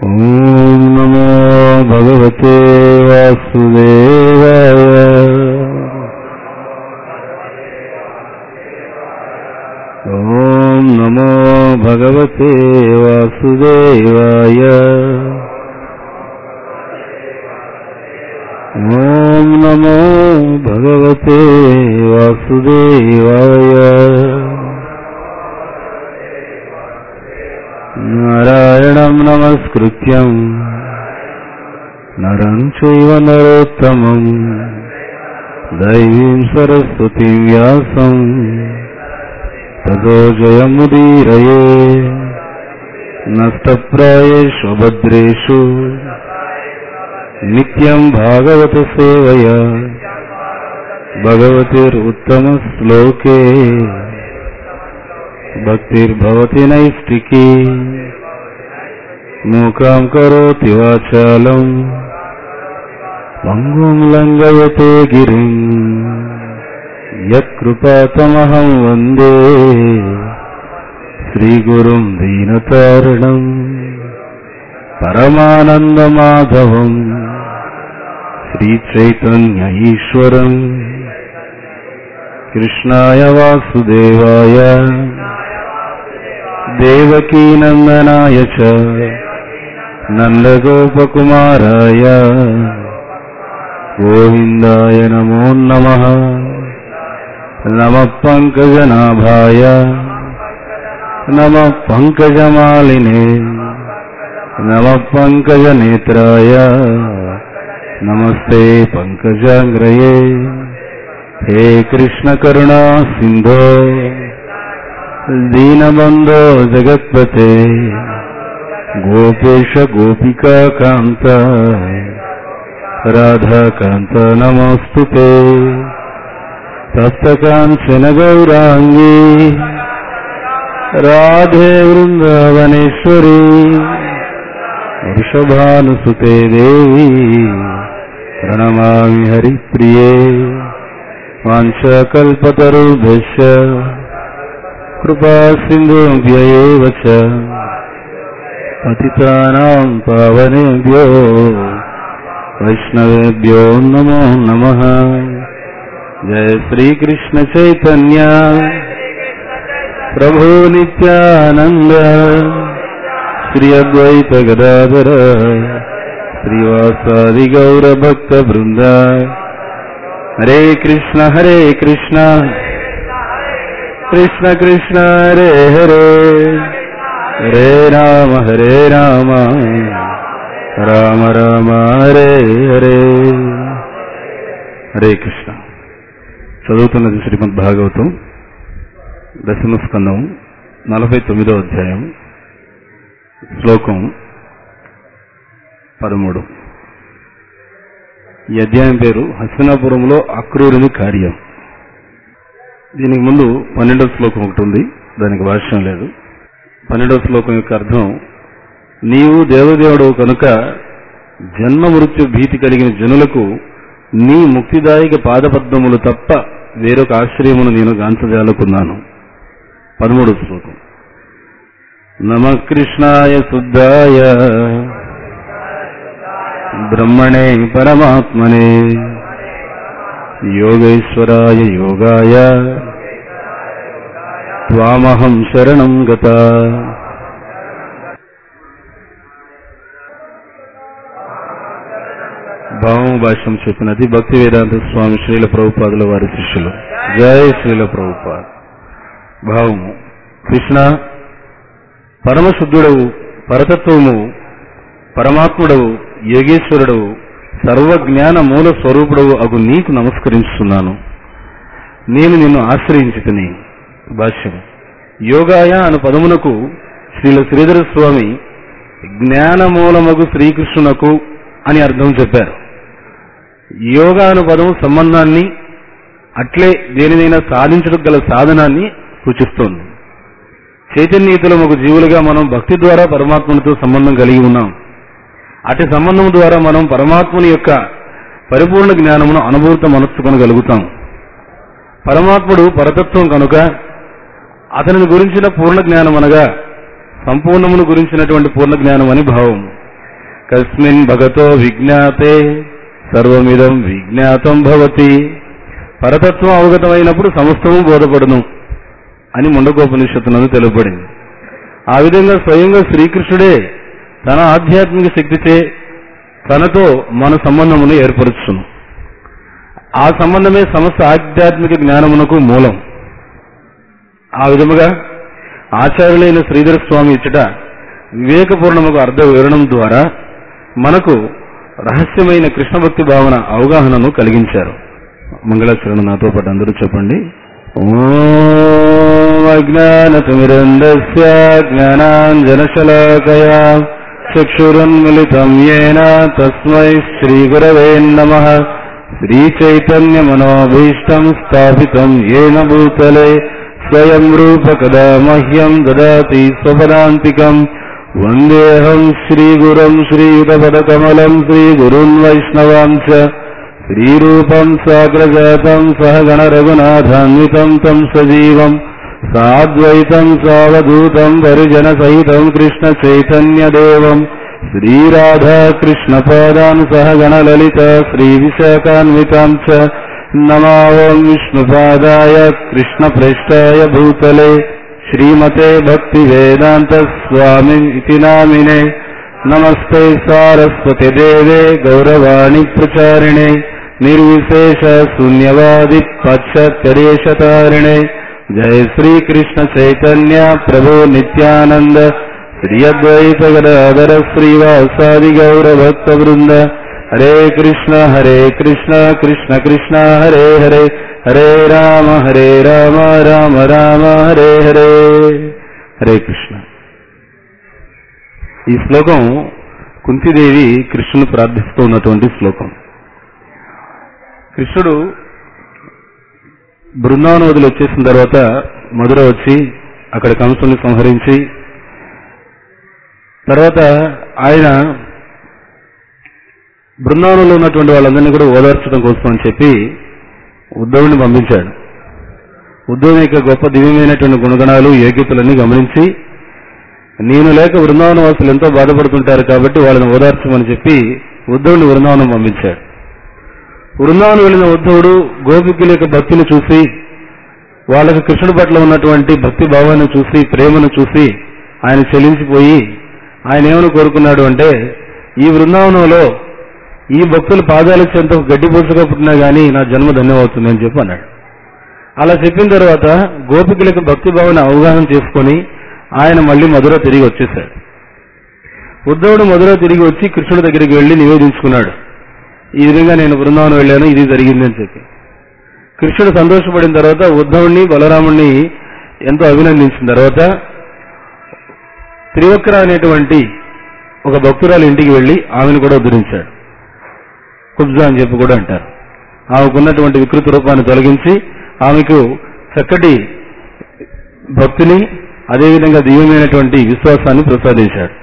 ॐ नमो भगवते वासुदेवाय ॐ नमो भगवते वासुदेवाय ॐ नमो भगवते वासुदेवाय नारायणं नमस्कृत्यम् नरं चैव नरोत्तमम् दैवीं सरस्वतीं व्यासम् ततो जयमुदीरये नष्टप्रायेषु भद्रेषु नित्यम् भागवतसेवया भगवतिरुत्तमश्लोके भक्तिर्भवति नैष्टिकी मूकाम् करोति वाचालम् पङ्गुम् लङ्घयते गिरिम् यत्कृपातमहम् वन्दे श्रीगुरुम् दीनतारणम् परमानन्दमाधवम् श्रीचैतन्य ईश्वरम् कृष्णाय वासुदेवाय देवकीनन्दनाय च नन्दगोपकुमाराय गोविन्दाय नमो नमः नमः पङ्कजनाभाय नमः पङ्कजमालिने नमः पङ्कजनेत्राय नमस्ते पङ्कजाङ्ग्रये हे कृष्णकरुणा सिन्धो दीनबन्धो जगत्पते गोपेश गोपिकान्त राधाकान्त नमोऽस्तु ते तप्तकाञ्चन गौराङ्गी राधे वृन्दावनेश्वरी वृषभानुसुते देवी प्रणमामि हरिप्रिये वाञ्छकल्पतरुभ्यश्च कृपा सिन्धुभ्य एव च पतितानाम् पावनेभ्यो वैष्णवेभ्यो नमो नमः जय श्रीकृष्ण चैतन्य प्रभु नित्यानन्द श्री अद्वैत गदाधर श्रीवासादि गौरभक्तवृन्द हरे कृष्ण हरे कृष्ण कृष्ण कृष्ण हरे हरे हरे राम हरे राम రామ రామ హరే హరే హరే కృష్ణ చదువుతున్నది శ్రీమద్ భాగవతం దశమ స్కందం నలభై తొమ్మిదో అధ్యాయం శ్లోకం పదమూడు ఈ అధ్యాయం పేరు హస్తినాపురంలో అక్రూరుని కార్యం దీనికి ముందు పన్నెండవ శ్లోకం ఒకటి ఉంది దానికి భాష్యం లేదు పన్నెండవ శ్లోకం యొక్క అర్థం నీవు దేవదేవుడు కనుక జన్మ మృత్యు భీతి కలిగిన జనులకు నీ ముక్తిదాయక పాదపద్మములు తప్ప వేరొక ఆశ్రయమును నేను గాంచజాలకున్నాను పదమూడు శ్లోకం నమ కృష్ణాయ శుద్ధాయ బ్రహ్మణే పరమాత్మనే యోగేశ్వరాయ యోగాయ త్వామహం శరణం గత భావం భాష్యం చెప్పినది భక్తి వేదాంత స్వామి శ్రీల ప్రభుపాదుల వారి శిష్యులు జయ శ్రీల ప్రభుపాద్ భావము కృష్ణ పరమశుద్ధుడవు పరతత్వము పరమాత్ముడవు యోగేశ్వరుడవు సర్వజ్ఞాన మూల స్వరూపుడవు అగు నీకు నమస్కరిస్తున్నాను నేను నిన్ను ఆశ్రయించుతుని భాష్యం యోగాయ అను పదమునకు శ్రీల శ్రీధర స్వామి జ్ఞానమూలమగు శ్రీకృష్ణునకు అని అర్థం చెప్పారు యోగా అను పదం సంబంధాన్ని అట్లే దేనినైనా సాధించడం గల సాధనాన్ని సూచిస్తోంది చైతన్యతలో ఒక జీవులుగా మనం భక్తి ద్వారా పరమాత్మనితో సంబంధం కలిగి ఉన్నాం అటు సంబంధం ద్వారా మనం పరమాత్ముని యొక్క పరిపూర్ణ జ్ఞానమును అనుభూత మనస్సుకొనగలుగుతాం పరమాత్ముడు పరతత్వం కనుక అతనిని గురించిన పూర్ణ జ్ఞానం అనగా సంపూర్ణమును గురించినటువంటి పూర్ణ జ్ఞానం అని భావం కస్మిన్ భగతో విజ్ఞాతే సర్వమిదం విజ్ఞాతం భవతి పరతత్వం అవగతమైనప్పుడు సమస్తము బోధపడును అని ముండకోపనిషత్తునందు తెలుపబడింది ఆ విధంగా స్వయంగా శ్రీకృష్ణుడే తన ఆధ్యాత్మిక శక్తిచే తనతో మన సంబంధమును ఏర్పరుచును ఆ సంబంధమే సమస్త ఆధ్యాత్మిక జ్ఞానమునకు మూలం ఆ విధముగా ఆచార్యులైన శ్రీధర స్వామి ఇచ్చట వివేకపూర్ణముకు అర్థ వివరణం ద్వారా మనకు రహస్యమైన కృష్ణ భక్తి భావన అవగాహనను కలిగించారు మంగళాచరణ నాతో పాటు అందరూ చెప్పండి ఓం అజ్ఞానతిమిరంధస్య జ్ఞానాంజనశలాకయా చక్షురున్మిళితం ఏన తస్మై శ్రీగురవే నమ శ్రీచైతన్యమనోభీష్టం స్థాపితం ఏన భూతలే స్వయం రూపకదా మహ్యం దదాతి స్వపదాంతికం వందేహం శ్రీగురం శ్రీయుతపదకమలం శ్రీగురున్ వైష్ణవాం చ శ్రీరూపం సాగ్రజాతం సహగణ రఘునాథాన్వితం తం సజీవం సాద్వైతం సావధూతం పరిజన సహితం కృష్ణ చైతన్యదేవం శ్రీరాధా కృష్ణ పాదాన్ సహగణ లలిత శ్రీ విశాఖాన్వితాం చ నమావం విష్ణుపాదాయ కృష్ణ ప్రేష్టాయ భూతలే శ్రీమతే భక్తి వేదాంత స్వామి ఇతి నామినే నమస్తే సారస్వతి దేవే గౌరవాణి ప్రచారిణే నిర్విశేష శూన్యవాది పాశ్చాత్యదేశతారిణే జయ శ్రీకృష్ణ చైతన్య ప్రభు నిత్యానంద శ్రీ అద్వైత గదాధర శ్రీవాసాది గౌర భక్త బృంద హరే కృష్ణ హరే కృష్ణ కృష్ణ కృష్ణ హరే హరే హరే రామ హరే రామ రామ రామ హరే హరే హరే కృష్ణ ఈ శ్లోకం కుంతిదేవి కృష్ణుని ప్రార్థిస్తూ ఉన్నటువంటి శ్లోకం కృష్ణుడు బృందావనం వదిలి వచ్చేసిన తర్వాత మధుర వచ్చి అక్కడ కంసుల్ని సంహరించి తర్వాత ఆయన బృందావనంలో ఉన్నటువంటి వాళ్ళందరినీ కూడా ఓదార్చడం కోసం అని చెప్పి ఉద్ధవుడిని పంపించాడు ఉద్ధవుని యొక్క గొప్ప దివ్యమైనటువంటి గుణగణాలు యోగ్యతలన్నీ గమనించి నేను లేక బృందావన వాసులు ఎంతో బాధపడుతుంటారు కాబట్టి వాళ్ళని ఓదార్చమని చెప్పి ఉద్ధవుడిని బృందావనం పంపించాడు బృందావనం వెళ్ళిన ఉద్ధవుడు గోపికుల యొక్క భక్తిని చూసి వాళ్ళకి కృష్ణుడి పట్ల ఉన్నటువంటి భక్తి భావాన్ని చూసి ప్రేమను చూసి ఆయన చెలించిపోయి ఆయన ఏమని కోరుకున్నాడు అంటే ఈ బృందావనంలో ఈ భక్తుల పాదాల చెంత గడ్డి పూసగా పుట్టినా గానీ నా జన్మ ధన్యమవుతుందని చెప్పి అన్నాడు అలా చెప్పిన తర్వాత గోపికులకు భక్తి భావన అవగాహన చేసుకొని ఆయన మళ్ళీ మధుర తిరిగి వచ్చేశాడు ఉద్ధవుడు మధుర తిరిగి వచ్చి కృష్ణుడి దగ్గరికి వెళ్లి నివేదించుకున్నాడు ఈ విధంగా నేను బృందావనం వెళ్ళాను ఇది జరిగింది అని చెప్పి కృష్ణుడు సంతోషపడిన తర్వాత ఉద్ధవుణ్ణి బలరాముణ్ణి ఎంతో అభినందించిన తర్వాత త్రివక్ర అనేటువంటి ఒక భక్తురాలు ఇంటికి వెళ్లి ఆమెను కూడా ఉద్ధరించాడు కుబ్జా అని చెప్పి కూడా అంటారు ఆమెకున్నటువంటి వికృత రూపాన్ని తొలగించి ఆమెకు చక్కటి భక్తిని అదేవిధంగా దివ్యమైనటువంటి విశ్వాసాన్ని ప్రసాదించాడు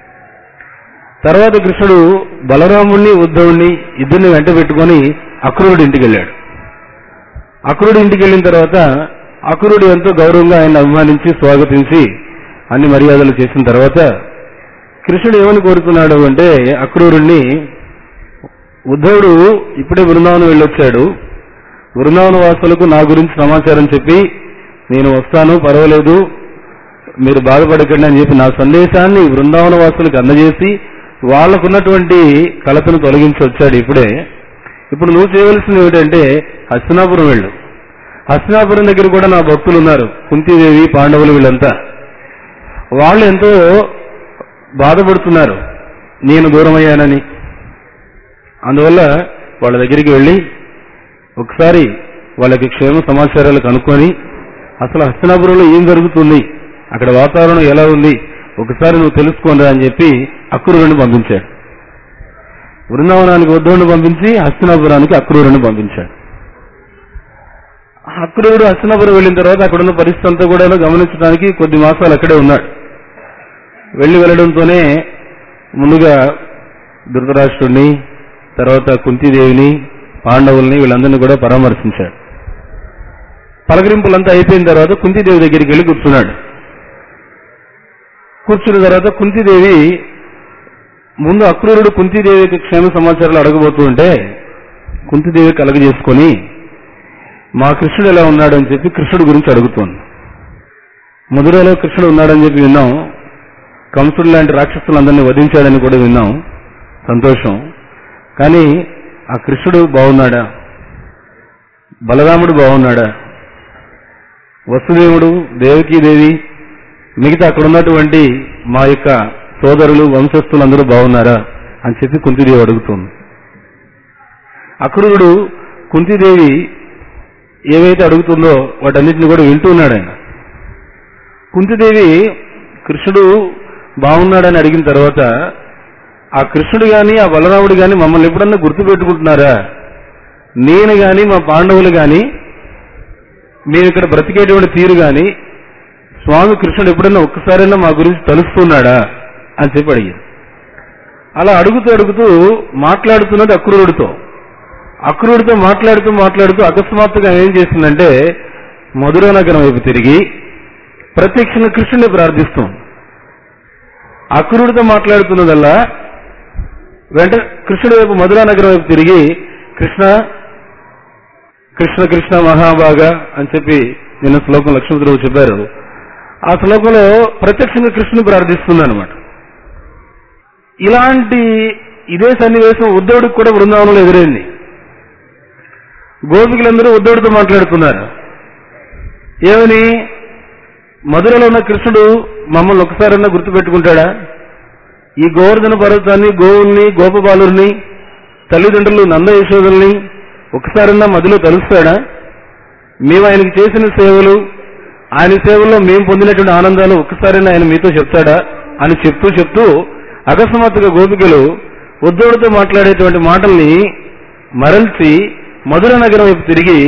తర్వాత కృష్ణుడు బలరాముణ్ణి ఉద్ధవుణ్ణి ఇద్దరిని వెంట పెట్టుకొని అక్రూరుడి ఇంటికి వెళ్ళాడు అక్రూరుడి ఇంటికి వెళ్ళిన తర్వాత అక్రూరుడు ఎంతో గౌరవంగా ఆయన అభిమానించి స్వాగతించి అన్ని మర్యాదలు చేసిన తర్వాత కృష్ణుడు ఏమని కోరుకున్నాడు అంటే అక్రూరుణ్ణి ఉద్ధవుడు ఇప్పుడే బృందావనం వెళ్ళొచ్చాడు బృందావన వాసులకు నా గురించి సమాచారం చెప్పి నేను వస్తాను పర్వాలేదు మీరు బాధపడకండి అని చెప్పి నా సందేశాన్ని బృందావన వాసులకు అందజేసి వాళ్ళకున్నటువంటి కలతను తొలగించి వచ్చాడు ఇప్పుడే ఇప్పుడు నువ్వు చేయవలసింది ఏమిటంటే హస్తినాపురం వెళ్ళు హస్తినాపురం దగ్గర కూడా నా భక్తులు ఉన్నారు కుంతీదేవి పాండవులు వీళ్ళంతా వాళ్ళు ఎంతో బాధపడుతున్నారు నేను దూరమయ్యానని అందువల్ల వాళ్ళ దగ్గరికి వెళ్ళి ఒకసారి వాళ్ళకి క్షేమ సమాచారాలు కనుక్కొని అసలు హస్తినాపురంలో ఏం జరుగుతుంది అక్కడ వాతావరణం ఎలా ఉంది ఒకసారి నువ్వు తెలుసుకోండి అని చెప్పి అక్రూరుని పంపించాడు బృందావనానికి ఉద్ధవుని పంపించి హస్తినాపురానికి అక్రూరుని పంపించాడు అక్రూరుడు హస్తినాపురం వెళ్ళిన తర్వాత అక్కడ ఉన్న పరిస్థితి అంతా కూడా గమనించడానికి కొద్ది మాసాలు అక్కడే ఉన్నాడు వెళ్లి వెళ్ళడంతోనే ముందుగా ధృతరాష్ట్రుడిని తర్వాత కుంతీదేవిని పాండవుల్ని వీళ్ళందరినీ కూడా పరామర్శించాడు పలకరింపులంతా అయిపోయిన తర్వాత కుంతీదేవి దగ్గరికి వెళ్ళి కూర్చున్నాడు కూర్చున్న తర్వాత కుంతీదేవి ముందు అక్రూరుడు కుంతీదేవికి క్షేమ సమాచారాలు అడగబోతూ ఉంటే కుంతీదేవి కలగజేసుకొని మా కృష్ణుడు ఎలా ఉన్నాడు అని చెప్పి కృష్ణుడు గురించి అడుగుతోంది మధురలో కృష్ణుడు ఉన్నాడని చెప్పి విన్నాం కంసుడు లాంటి రాక్షసులందరినీ వధించాడని కూడా విన్నాం సంతోషం కానీ ఆ కృష్ణుడు బాగున్నాడా బలరాముడు బాగున్నాడా వసుదేవుడు దేవకీదేవి మిగతా అక్కడ ఉన్నటువంటి మా యొక్క సోదరులు వంశస్థులందరూ బాగున్నారా అని చెప్పి కుంతిదేవి అడుగుతుంది అక్రూరుడు కుంతిదేవి ఏవైతే అడుగుతుందో వాటన్నిటిని కూడా వింటున్నాడు ఆయన కుంతిదేవి కృష్ణుడు బాగున్నాడని అడిగిన తర్వాత ఆ కృష్ణుడు గాని ఆ బలరాముడు గాని మమ్మల్ని ఎప్పుడన్నా గుర్తుపెట్టుకుంటున్నారా నేను గాని మా పాండవులు గాని మేము ఇక్కడ బ్రతికేటువంటి తీరు గాని స్వామి కృష్ణుడు ఎప్పుడన్నా ఒక్కసారైనా మా గురించి తలుస్తున్నాడా అని చెప్పి అడిగారు అలా అడుగుతూ అడుగుతూ మాట్లాడుతున్నది అక్రూరుడితో అక్రూరుడితో మాట్లాడుతూ మాట్లాడుతూ అకస్మాత్తుగా ఏం చేసిందంటే మధుర నగరం వైపు తిరిగి ప్రత్యక్షంగా కృష్ణుడిని ప్రార్థిస్తాం అక్రూరుడితో మాట్లాడుతున్నదల్లా వెంట కృష్ణుడి వైపు మధురా నగరం వైపు తిరిగి కృష్ణ కృష్ణ కృష్ణ మహాభాగ అని చెప్పి నిన్న శ్లోకం లక్ష్మీదేవి చెప్పారు ఆ శ్లోకంలో ప్రత్యక్షంగా కృష్ణుని ప్రార్థిస్తుంది అనమాట ఇలాంటి ఇదే సన్నివేశం ఉద్ధవుడికి కూడా బృందావనంలో ఎదురైంది గోపికలందరూ ఉద్ధవుడితో మాట్లాడుతున్నారు ఏమని మధురలో ఉన్న కృష్ణుడు మమ్మల్ని ఒకసారన్నా గుర్తుపెట్టుకుంటాడా ఈ గోవర్ధన పర్వతాన్ని గోవుల్ని గోపబాలుల్ని తల్లిదండ్రులు నంద యశోదుల్ని ఒకసారన్నా మధ్యలో తలుస్తాడా మేము ఆయనకి చేసిన సేవలు ఆయన సేవల్లో మేము పొందినటువంటి ఆనందాలు ఒక్కసారైనా ఆయన మీతో చెప్తాడా అని చెప్తూ చెప్తూ అకస్మాత్తుగా గోపికలు ఉద్ధవుడితో మాట్లాడేటువంటి మాటల్ని మరల్చి మధుర నగరం వైపు తిరిగి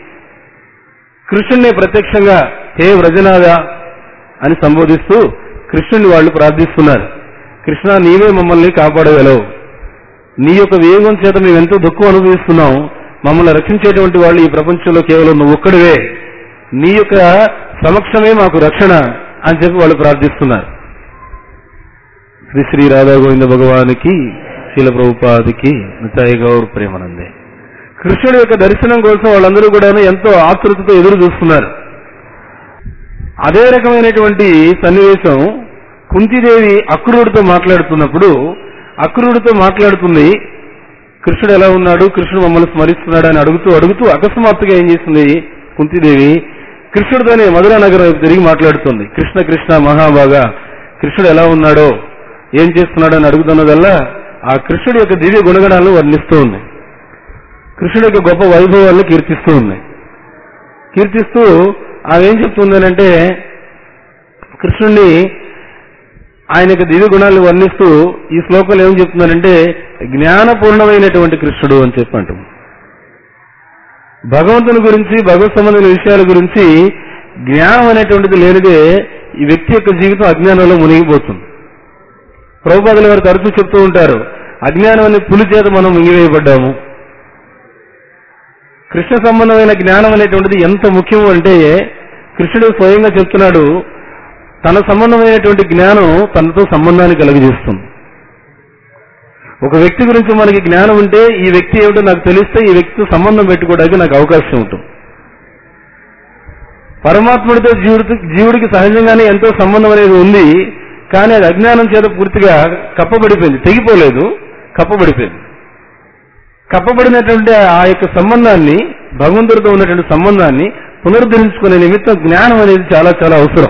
కృష్ణుణ్ణి ప్రత్యక్షంగా హే వ్రజనాథ అని సంబోధిస్తూ కృష్ణుని వాళ్ళు ప్రార్థిస్తున్నారు కృష్ణ నీవే మమ్మల్ని కాపాడగలవు నీ యొక్క వేగం చేత మేము ఎంతో దుఃఖం అనుభవిస్తున్నాం మమ్మల్ని రక్షించేటువంటి వాళ్ళు ఈ ప్రపంచంలో కేవలం నువ్వు ఒక్కడివే నీ యొక్క సమక్షమే మాకు రక్షణ అని చెప్పి వాళ్ళు ప్రార్థిస్తున్నారు శ్రీ శ్రీ రాధా గోవింద భగవానికి శీల ప్రభుపాదికి మితాయి గౌర్ ప్రేమనందే కృష్ణుడి యొక్క దర్శనం కోసం వాళ్ళందరూ కూడా ఎంతో ఆతృతతో ఎదురు చూస్తున్నారు అదే రకమైనటువంటి సన్నివేశం కుంతిదేవి అక్రూరుడితో మాట్లాడుతున్నప్పుడు అక్రూరుడితో మాట్లాడుతుంది కృష్ణుడు ఎలా ఉన్నాడు కృష్ణుడు మమ్మల్ని స్మరిస్తున్నాడు అని అడుగుతూ అడుగుతూ అకస్మాత్తుగా ఏం చేస్తుంది కుంతిదేవి కృష్ణుడితోనే మధురా నగరం వైపు తిరిగి మాట్లాడుతుంది కృష్ణ కృష్ణ మహాభాగా కృష్ణుడు ఎలా ఉన్నాడో ఏం చేస్తున్నాడో అని అడుగుతున్నదల్లా ఆ కృష్ణుడి యొక్క దివ్య గుణగణాలను వర్ణిస్తూ ఉంది కృష్ణుడి యొక్క గొప్ప వైభవాలను కీర్తిస్తూ ఉంది కీర్తిస్తూ ఆమె ఏం చెప్తుందనంటే కృష్ణుడిని ఆయన యొక్క దివ్య గుణాలను వర్ణిస్తూ ఈ శ్లోకంలో ఏం చెప్తున్నారంటే జ్ఞానపూర్ణమైనటువంటి కృష్ణుడు అని చెప్పి అంటాం భగవంతుని గురించి భగవత్ సంబంధమైన విషయాల గురించి జ్ఞానం అనేటువంటిది లేనిదే ఈ వ్యక్తి యొక్క జీవితం అజ్ఞానంలో మునిగిపోతుంది ప్రభుపాదుల వారు తరచూ చెప్తూ ఉంటారు అజ్ఞానం అనే పులి చేత మనం మింగివేయబడ్డాము కృష్ణ సంబంధమైన జ్ఞానం అనేటువంటిది ఎంత ముఖ్యం అంటే కృష్ణుడు స్వయంగా చెప్తున్నాడు తన సంబంధమైనటువంటి జ్ఞానం తనతో సంబంధాన్ని కలుగజేస్తుంది ఒక వ్యక్తి గురించి మనకి జ్ఞానం ఉంటే ఈ వ్యక్తి ఏమిటో నాకు తెలిస్తే ఈ వ్యక్తితో సంబంధం పెట్టుకోవడానికి నాకు అవకాశం ఉంటుంది పరమాత్ముడితో జీవుడితో జీవుడికి సహజంగానే ఎంతో సంబంధం అనేది ఉంది కానీ అది అజ్ఞానం చేత పూర్తిగా కప్పబడిపోయింది తెగిపోలేదు కప్పబడిపోయింది కప్పబడినటువంటి ఆ యొక్క సంబంధాన్ని భగవంతుడితో ఉన్నటువంటి సంబంధాన్ని పునరుద్ధరించుకునే నిమిత్తం జ్ఞానం అనేది చాలా చాలా అవసరం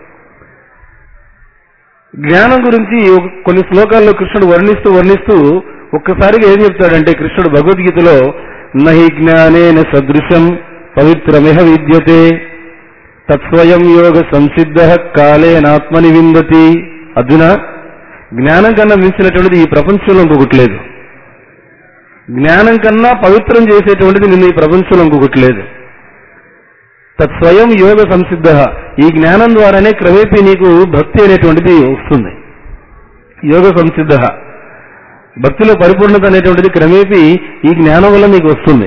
జ్ఞానం గురించి ఒక- కొన్ని శ్లోకాల్లో కృష్ణుడు వర్ణిస్తూ వర్ణిస్తూ ఒక్కసారిగా ఏం చెప్తాడంటే కృష్ణుడు భగవద్గీతలో నహి జ్ఞానేన సదృశం పవిత్రమిహ విద్యతే తత్స్వయం యోగ సంసిద్ధ కాలేనాత్మని విందతి అర్జున జ్ఞానం కన్నా మించినటువంటిది ఈ ప్రపంచంలో ఇంకొకటి లేదు జ్ఞానం కన్నా పవిత్రం చేసేటువంటిది నిన్ను ఈ ప్రపంచంలో ఇంకొకటి లేదు తత్స్వయం యోగ సంసిద్ధ ఈ జ్ఞానం ద్వారానే క్రమేపీ నీకు భక్తి అనేటువంటిది వస్తుంది యోగ సంసిద్ధ భక్తిలో పరిపూర్ణత అనేటువంటిది క్రమేపీ ఈ జ్ఞానం వల్ల నీకు వస్తుంది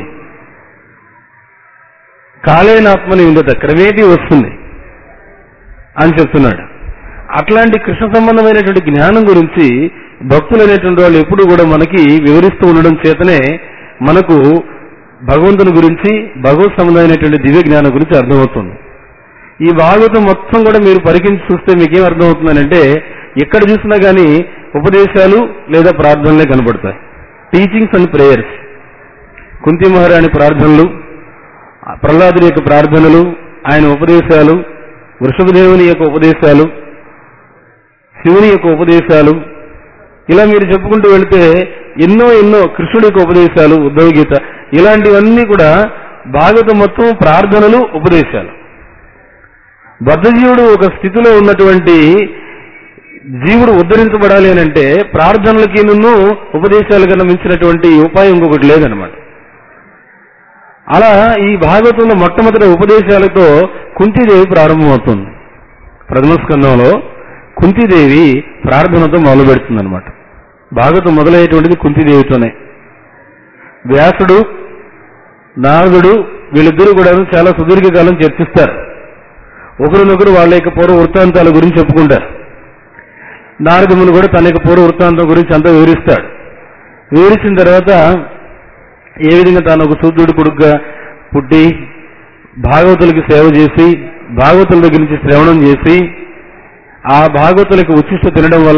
కాలేనాత్మని ఉండత క్రమేపీ వస్తుంది అని చెప్తున్నాడు అట్లాంటి కృష్ణ సంబంధమైనటువంటి జ్ఞానం గురించి భక్తులు అనేటువంటి వాళ్ళు ఎప్పుడు కూడా మనకి వివరిస్తూ ఉండడం చేతనే మనకు భగవంతుని గురించి భగవత్ సంబంధమైనటువంటి దివ్య జ్ఞానం గురించి అర్థమవుతుంది ఈ భాగవతం మొత్తం కూడా మీరు పరికించి చూస్తే మీకేం అర్థమవుతుందనంటే ఎక్కడ చూసినా గానీ ఉపదేశాలు లేదా ప్రార్థనలే కనబడతాయి టీచింగ్స్ అండ్ ప్రేయర్స్ కుంతి మహారాణి ప్రార్థనలు ప్రహ్లాదుని యొక్క ప్రార్థనలు ఆయన ఉపదేశాలు వృషభదేవుని యొక్క ఉపదేశాలు శివుని యొక్క ఉపదేశాలు ఇలా మీరు చెప్పుకుంటూ వెళితే ఎన్నో ఎన్నో కృష్ణుడి యొక్క ఉపదేశాలు ఉద్ధవ గీత ఇలాంటివన్నీ కూడా భాగవతం మొత్తం ప్రార్థనలు ఉపదేశాలు బద్ధజీవుడు ఒక స్థితిలో ఉన్నటువంటి జీవుడు ఉద్ధరించబడాలి అని అంటే ప్రార్థనలకి నిన్ను ఉపదేశాలు కన్నా మించినటువంటి ఉపాయం ఇంకొకటి లేదనమాట అలా ఈ భాగవతంలో మొట్టమొదటి ఉపదేశాలతో కుంతీదేవి ప్రారంభమవుతుంది ప్రథమ స్కందంలో కుంతీదేవి ప్రార్థనతో మొదలు పెడుతుంది అనమాట భాగవతం మొదలయ్యేటువంటిది కుంతీదేవితోనే వ్యాసుడు నారదుడు వీళ్ళిద్దరూ కూడా చాలా సుదీర్ఘకాలం చర్చిస్తారు ఒకరినొకరు వాళ్ళ యొక్క పూర్వ వృత్తాంతాల గురించి చెప్పుకుంటారు నారదములు కూడా తన యొక్క పూర్వ వృత్తాంతం గురించి అంతా వివరిస్తాడు వివరించిన తర్వాత ఏ విధంగా తాను ఒక సూర్యుడు కొడుకుగా పుట్టి భాగవతులకి సేవ చేసి భాగవతుల దగ్గర నుంచి శ్రవణం చేసి ఆ భాగవతులకు ఉచ్చిష్ట తినడం వల్ల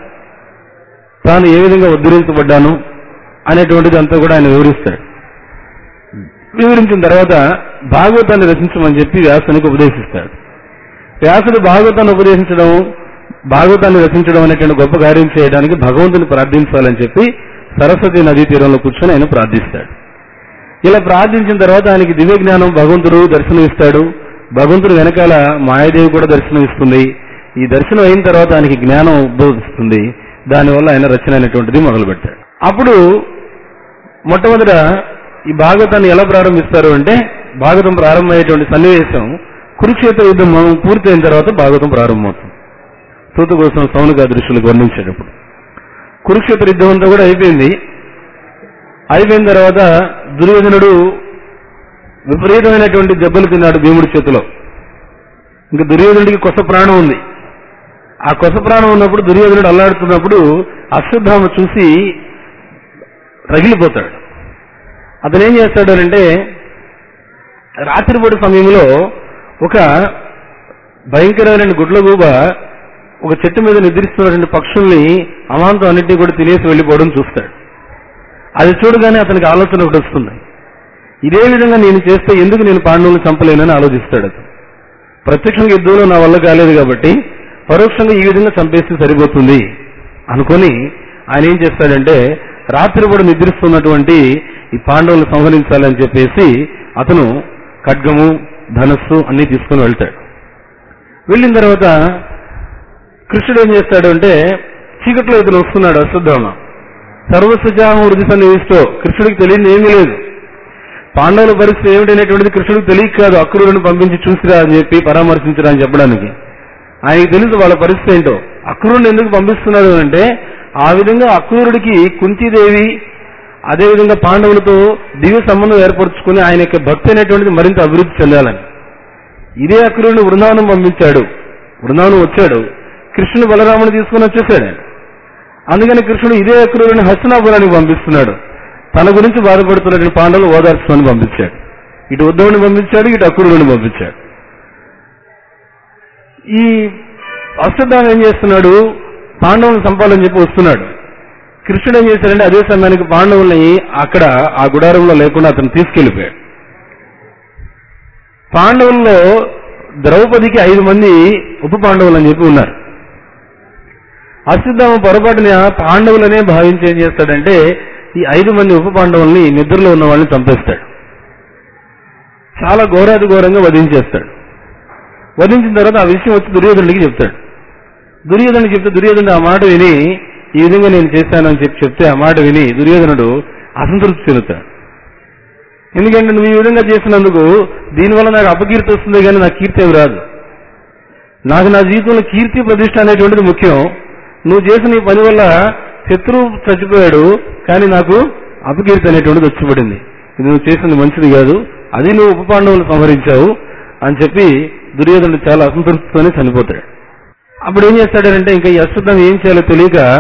తాను ఏ విధంగా ఉద్ధరించబడ్డాను అనేటువంటిది అంతా కూడా ఆయన వివరిస్తాడు వివరించిన తర్వాత భాగవతాన్ని రచించమని చెప్పి వ్యాసునికి ఉపదేశిస్తాడు వ్యాసుడు భాగవతాన్ని ఉపదేశించడం భాగవతాన్ని రచించడం అనేటువంటి గొప్ప కార్యం చేయడానికి భగవంతుని ప్రార్థించాలని చెప్పి సరస్వతి నదీ తీరంలో కూర్చొని ఆయన ప్రార్థిస్తాడు ఇలా ప్రార్థించిన తర్వాత ఆయనకి దివ్య జ్ఞానం భగవంతుడు దర్శనం ఇస్తాడు భగవంతుడు వెనకాల మాయాదేవి కూడా దర్శనం ఇస్తుంది ఈ దర్శనం అయిన తర్వాత ఆయనకి జ్ఞానం ఉద్భవిస్తుంది దానివల్ల ఆయన రచన అనేటువంటిది మొదలు పెట్టాడు అప్పుడు మొట్టమొదట ఈ భాగవతాన్ని ఎలా ప్రారంభిస్తారు అంటే భాగవతం ప్రారంభమయ్యేటువంటి సన్నివేశం కురుక్షేత్ర యుద్ధం పూర్తయిన తర్వాత భాగవతం ప్రారంభమవుతుంది సూత కోసం సౌనిక దృష్టిలకు వర్ణించేటప్పుడు కురుక్షేత్ర యుద్ధం అంతా కూడా అయిపోయింది అయిపోయిన తర్వాత దుర్యోధనుడు విపరీతమైనటువంటి దెబ్బలు తిన్నాడు భీముడి చేతిలో ఇంకా దుర్యోధనుడికి కొస ప్రాణం ఉంది ఆ కొస ప్రాణం ఉన్నప్పుడు దుర్యోధనుడు అల్లాడుతున్నప్పుడు అశ్వత్థామ చూసి రగిలిపోతాడు అతను ఏం చేస్తాడు అంటే రాత్రిపూట సమయంలో ఒక భయంకరమైన గుడ్లగూబ ఒక చెట్టు మీద నిద్రిస్తున్నటువంటి పక్షుల్ని అమాంతం అన్నింటినీ కూడా తినేసి వెళ్ళిపోవడం చూస్తాడు అది చూడగానే అతనికి ఆలోచన ఒకటి వస్తుంది ఇదే విధంగా నేను చేస్తే ఎందుకు నేను పాండవులను చంపలేనని ఆలోచిస్తాడు అతను ప్రత్యక్షంగా యుద్ధంలో నా వల్ల కాలేదు కాబట్టి పరోక్షంగా ఈ విధంగా చంపేస్తే సరిపోతుంది అనుకొని ఆయన ఏం చేస్తాడంటే రాత్రి కూడా నిద్రిస్తున్నటువంటి ఈ పాండవులను సంహరించాలని చెప్పేసి అతను ఖడ్గము ధనస్సు అన్ని తీసుకుని వెళ్తాడు వెళ్ళిన తర్వాత కృష్ణుడు ఏం చేస్తాడు అంటే చీకట్లో ఇతను వస్తున్నాడు అశ్వత్థామ సర్వస్వజామ వృద్ధి సన్నిధిస్తూ కృష్ణుడికి తెలియదు ఏమీ లేదు పాండవుల పరిస్థితి ఏమిటనేటువంటిది కృష్ణుడికి తెలియక కాదు అక్రూరుని పంపించి చూసిరా అని చెప్పి పరామర్శించరా అని చెప్పడానికి ఆయనకి తెలుసు వాళ్ళ పరిస్థితి ఏంటో అక్రూరుని ఎందుకు పంపిస్తున్నాడు అంటే ఆ విధంగా అక్రూరుడికి కుంతీదేవి అదేవిధంగా పాండవులతో దివ్య సంబంధం ఏర్పరచుకుని ఆయన యొక్క భక్తి అనేటువంటిది మరింత అభివృద్ధి చెందాలని ఇదే అక్రూరుని బృందావనం పంపించాడు బృందావనం వచ్చాడు కృష్ణుడు బలరాముని తీసుకుని వచ్చేసాడు ఆయన. అందుకని కృష్ణుడు ఇదే అక్రూరుని హస్తినాపురానికి పంపిస్తున్నాడు తన గురించి బాధపడుతున్నటువంటి పాండవులు ఓదార్చుకొని పంపించాడు ఇటు ఉద్ధవుని పంపించాడు ఇటు అక్రూరుని పంపించాడు ఈ అశ్వత్థామ ఏం చేస్తున్నాడు పాండవులను చంపాలని చెప్పి వస్తున్నాడు కృష్ణుడు ఏం చేశాడంటే అదే సమయానికి పాండవుల్ని అక్కడ ఆ గుడారంలో లేకుండా అతను తీసుకెళ్లిపోయాడు పాండవుల్లో ద్రౌపదికి ఐదు మంది ఉప పాండవులు అని చెప్పి ఉన్నారు అశ్వత్థామ పొరపాటున పాండవులనే భావించి ఏం చేస్తాడంటే ఈ ఐదు మంది ఉప పాండవుల్ని నిద్రలో ఉన్న వాళ్ళని చంపేస్తాడు చాలా ఘోరాది ఘోరంగా వధించేస్తాడు వధించిన తర్వాత ఆ విషయం వచ్చి దుర్యోధనుడికి చెప్తాడు దుర్యోధనుడికి చెప్తే దుర్యోధనుడు ఆ మాట విని ఈ విధంగా నేను చేశానని చెప్పి చెప్తే ఆ మాట విని దుర్యోధనుడు అసంతృప్తి చెందుతాడు ఎందుకంటే నువ్వు ఈ విధంగా చేసినందుకు దీనివల్ల నాకు అపకీర్తి వస్తుంది కానీ నాకు కీర్తి ఏమి రాదు నాకు నా జీవితంలో కీర్తి ప్రతిష్ట అనేటువంటిది ముఖ్యం నువ్వు చేసిన ఈ పని వల్ల శత్రువు చచ్చిపోయాడు కానీ నాకు అపకీర్తి అనేటువంటిది వచ్చిపడింది ఇది నువ్వు చేసింది మంచిది కాదు అది నువ్వు ఉప పాండవులు సంహరించావు అని చెప్పి దుర్యోధనుడు చాలా అసంతృప్తితోనే చనిపోతాడు అప్పుడు ఏం చేస్తాడంటే ఇంకా ఈ అశ్వత్థం ఏం చేయాలో తెలియక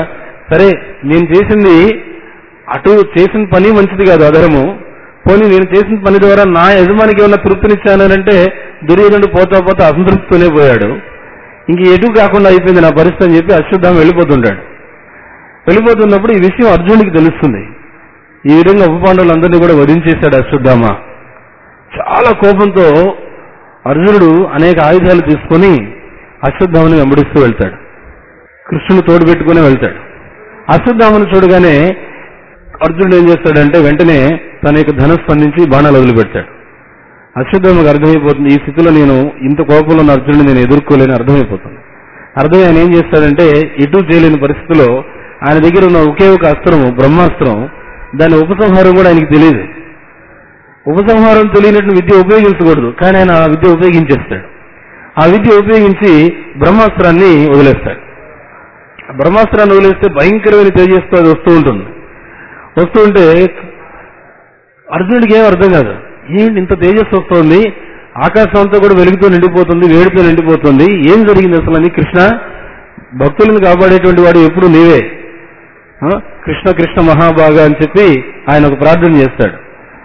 సరే నేను చేసింది అటు చేసిన పని మంచిది కాదు అధరము పోనీ నేను చేసిన పని ద్వారా నా యజమానికి ఏమైనా తృప్తినిచ్చానంటే దుర్యోధనుడు పోతా పోతా అసంతృప్తితోనే పోయాడు ఇంక ఎటు కాకుండా అయిపోయింది నా పరిస్థితి అని చెప్పి అశ్వత్థామ వెళ్ళిపోతుంటాడు వెళ్ళిపోతున్నప్పుడు ఈ విషయం అర్జునుడికి తెలుస్తుంది ఈ విధంగా ఉపపాండవులందరినీ కూడా వధించేశాడు అశ్వత్థామ చాలా కోపంతో అర్జునుడు అనేక ఆయుధాలు తీసుకొని అశ్వత్థామని వెంబడిస్తూ వెళ్తాడు కృష్ణుని తోడు పెట్టుకుని వెళ్తాడు అశ్వత్థామను చూడగానే అర్జునుడు ఏం చేస్తాడంటే వెంటనే తన యొక్క ధనం స్పందించి బాణాలు వదిలిపెడతాడు అశ్వత్థామకు అర్థమైపోతుంది ఈ స్థితిలో నేను ఇంత కోపంలో ఉన్న అర్జునుడిని నేను ఎదుర్కోలేని అర్థమైపోతుంది అర్థం ఆయన ఏం చేస్తాడంటే ఎటు చేయలేని పరిస్థితిలో ఆయన దగ్గర ఉన్న ఒకే ఒక అస్త్రము బ్రహ్మాస్త్రం దాని ఉపసంహారం కూడా ఆయనకి తెలియదు ఉపసంహారం తెలియనట్టు విద్య ఉపయోగించకూడదు కానీ ఆయన ఆ విద్య ఉపయోగించేస్తాడు ఆ విద్య ఉపయోగించి బ్రహ్మాస్త్రాన్ని వదిలేస్తాడు ఆ బ్రహ్మాస్త్రాన్ని వదిలేస్తే భయంకరమైన తేజస్తో అది వస్తూ ఉంటుంది వస్తూ ఉంటే అర్జునుడికి ఏం అర్థం కాదు ఏంటి ఇంత తేజస్సు వస్తోంది ఆకాశం అంతా కూడా వెలుగుతో నిండిపోతుంది వేడితో నిండిపోతుంది ఏం జరిగింది అసలు అని కృష్ణ భక్తులను కాపాడేటువంటి వాడు ఎప్పుడు నీవే ఆ? కృష్ణ కృష్ణ మహాభాగ అని చెప్పి ఆయన ఒక ప్రార్థన చేస్తాడు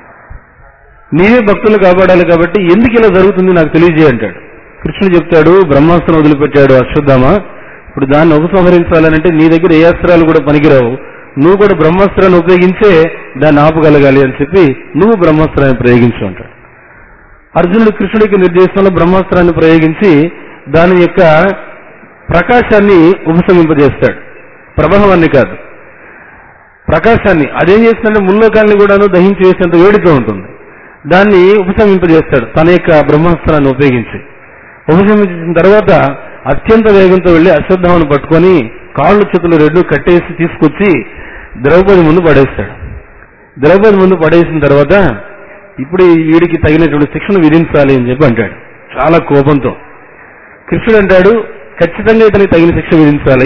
నీవే భక్తులు కాపాడాలి కాబట్టి ఎందుకు ఇలా జరుగుతుంది నాకు తెలియజేయ అంటాడు కృష్ణుడు చెప్తాడు బ్రహ్మాస్త్రం వదిలిపెట్టాడు అశ్వత్థామ ఇప్పుడు దాన్ని ఉపసంహరించాలనంటే నీ దగ్గర ఏ అస్త్రాలు కూడా పనికిరావు నువ్వు కూడా బ్రహ్మాస్త్రాన్ని ఉపయోగించే దాన్ని ఆపగలగాలి అని చెప్పి నువ్వు బ్రహ్మాస్త్రాన్ని ప్రయోగించు అంటాడు అర్జునుడు కృష్ణుడికి నిర్దేశంలో బ్రహ్మాస్త్రాన్ని ప్రయోగించి దాని యొక్క ప్రకాశాన్ని ఉపశమింపజేస్తాడు ప్రభావాన్ని కాదు ప్రకాశాన్ని అదేం చేస్తుందంటే ముల్లోకాల్ని కూడాను దహించి వేసేంత వేడితో ఉంటుంది దాన్ని ఉపశమింపజేస్తాడు తన యొక్క బ్రహ్మాస్త్రాన్ని ఉపయోగించి ఉపశమించిన తర్వాత అత్యంత వేగంతో వెళ్లి అశ్వత్థామను పట్టుకొని కాళ్ళు చేతులు రెండు కట్టేసి తీసుకొచ్చి ద్రౌపది ముందు పడేస్తాడు ద్రౌపది ముందు పడేసిన తర్వాత ఇప్పుడు ఈ వీడికి తగినటువంటి శిక్షను విధించాలి అని చెప్పి అంటాడు చాలా కోపంతో కృష్ణుడు అంటాడు ఖచ్చితంగా ఇతనికి తగిన శిక్ష విధించాలి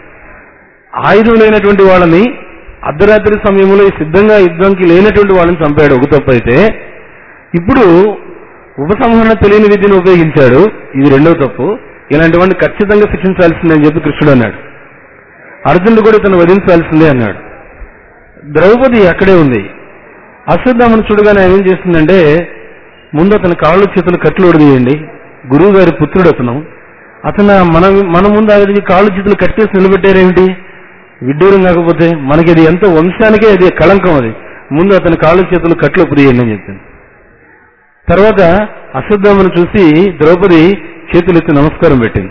ఆయుధం లేనటువంటి వాళ్ళని అర్ధరాత్రి సమయంలో ఈ సిద్ధంగా యుద్ధంకి లేనటువంటి వాళ్ళని చంపాడు ఒక తప్పు అయితే ఇప్పుడు ఉపసంహరణ తెలియని విద్యను ఉపయోగించాడు ఇది రెండో తప్పు ఇలాంటి వాడిని ఖచ్చితంగా శిక్షించాల్సిందే అని చెప్పి కృష్ణుడు అన్నాడు అర్జునుడు కూడా ఇతను వధించాల్సిందే అన్నాడు ద్రౌపది అక్కడే ఉంది అశ్వత్థామను చూడగానే ఆయన ఏం చేస్తుందంటే ముందు అతని కాళ్ళు చేతులు కట్లు ఉడదీయండి గురువు గారి పుత్రుడు అతను అతను మన మన ముందు ఆ విధంగా కాళ్ళు చేతులు కట్టేసి నిలబెట్టారేమిటి విడ్డూరం కాకపోతే మనకి ఇది ఎంతో వంశానికే అది కళంకం అది ముందు అతని కాళ్ళు చేతులు కట్లు ఉప్పుదీయండి అని చెప్పింది తర్వాత అశ్వత్థామను చూసి ద్రౌపది చేతులు ఎత్తి నమస్కారం పెట్టింది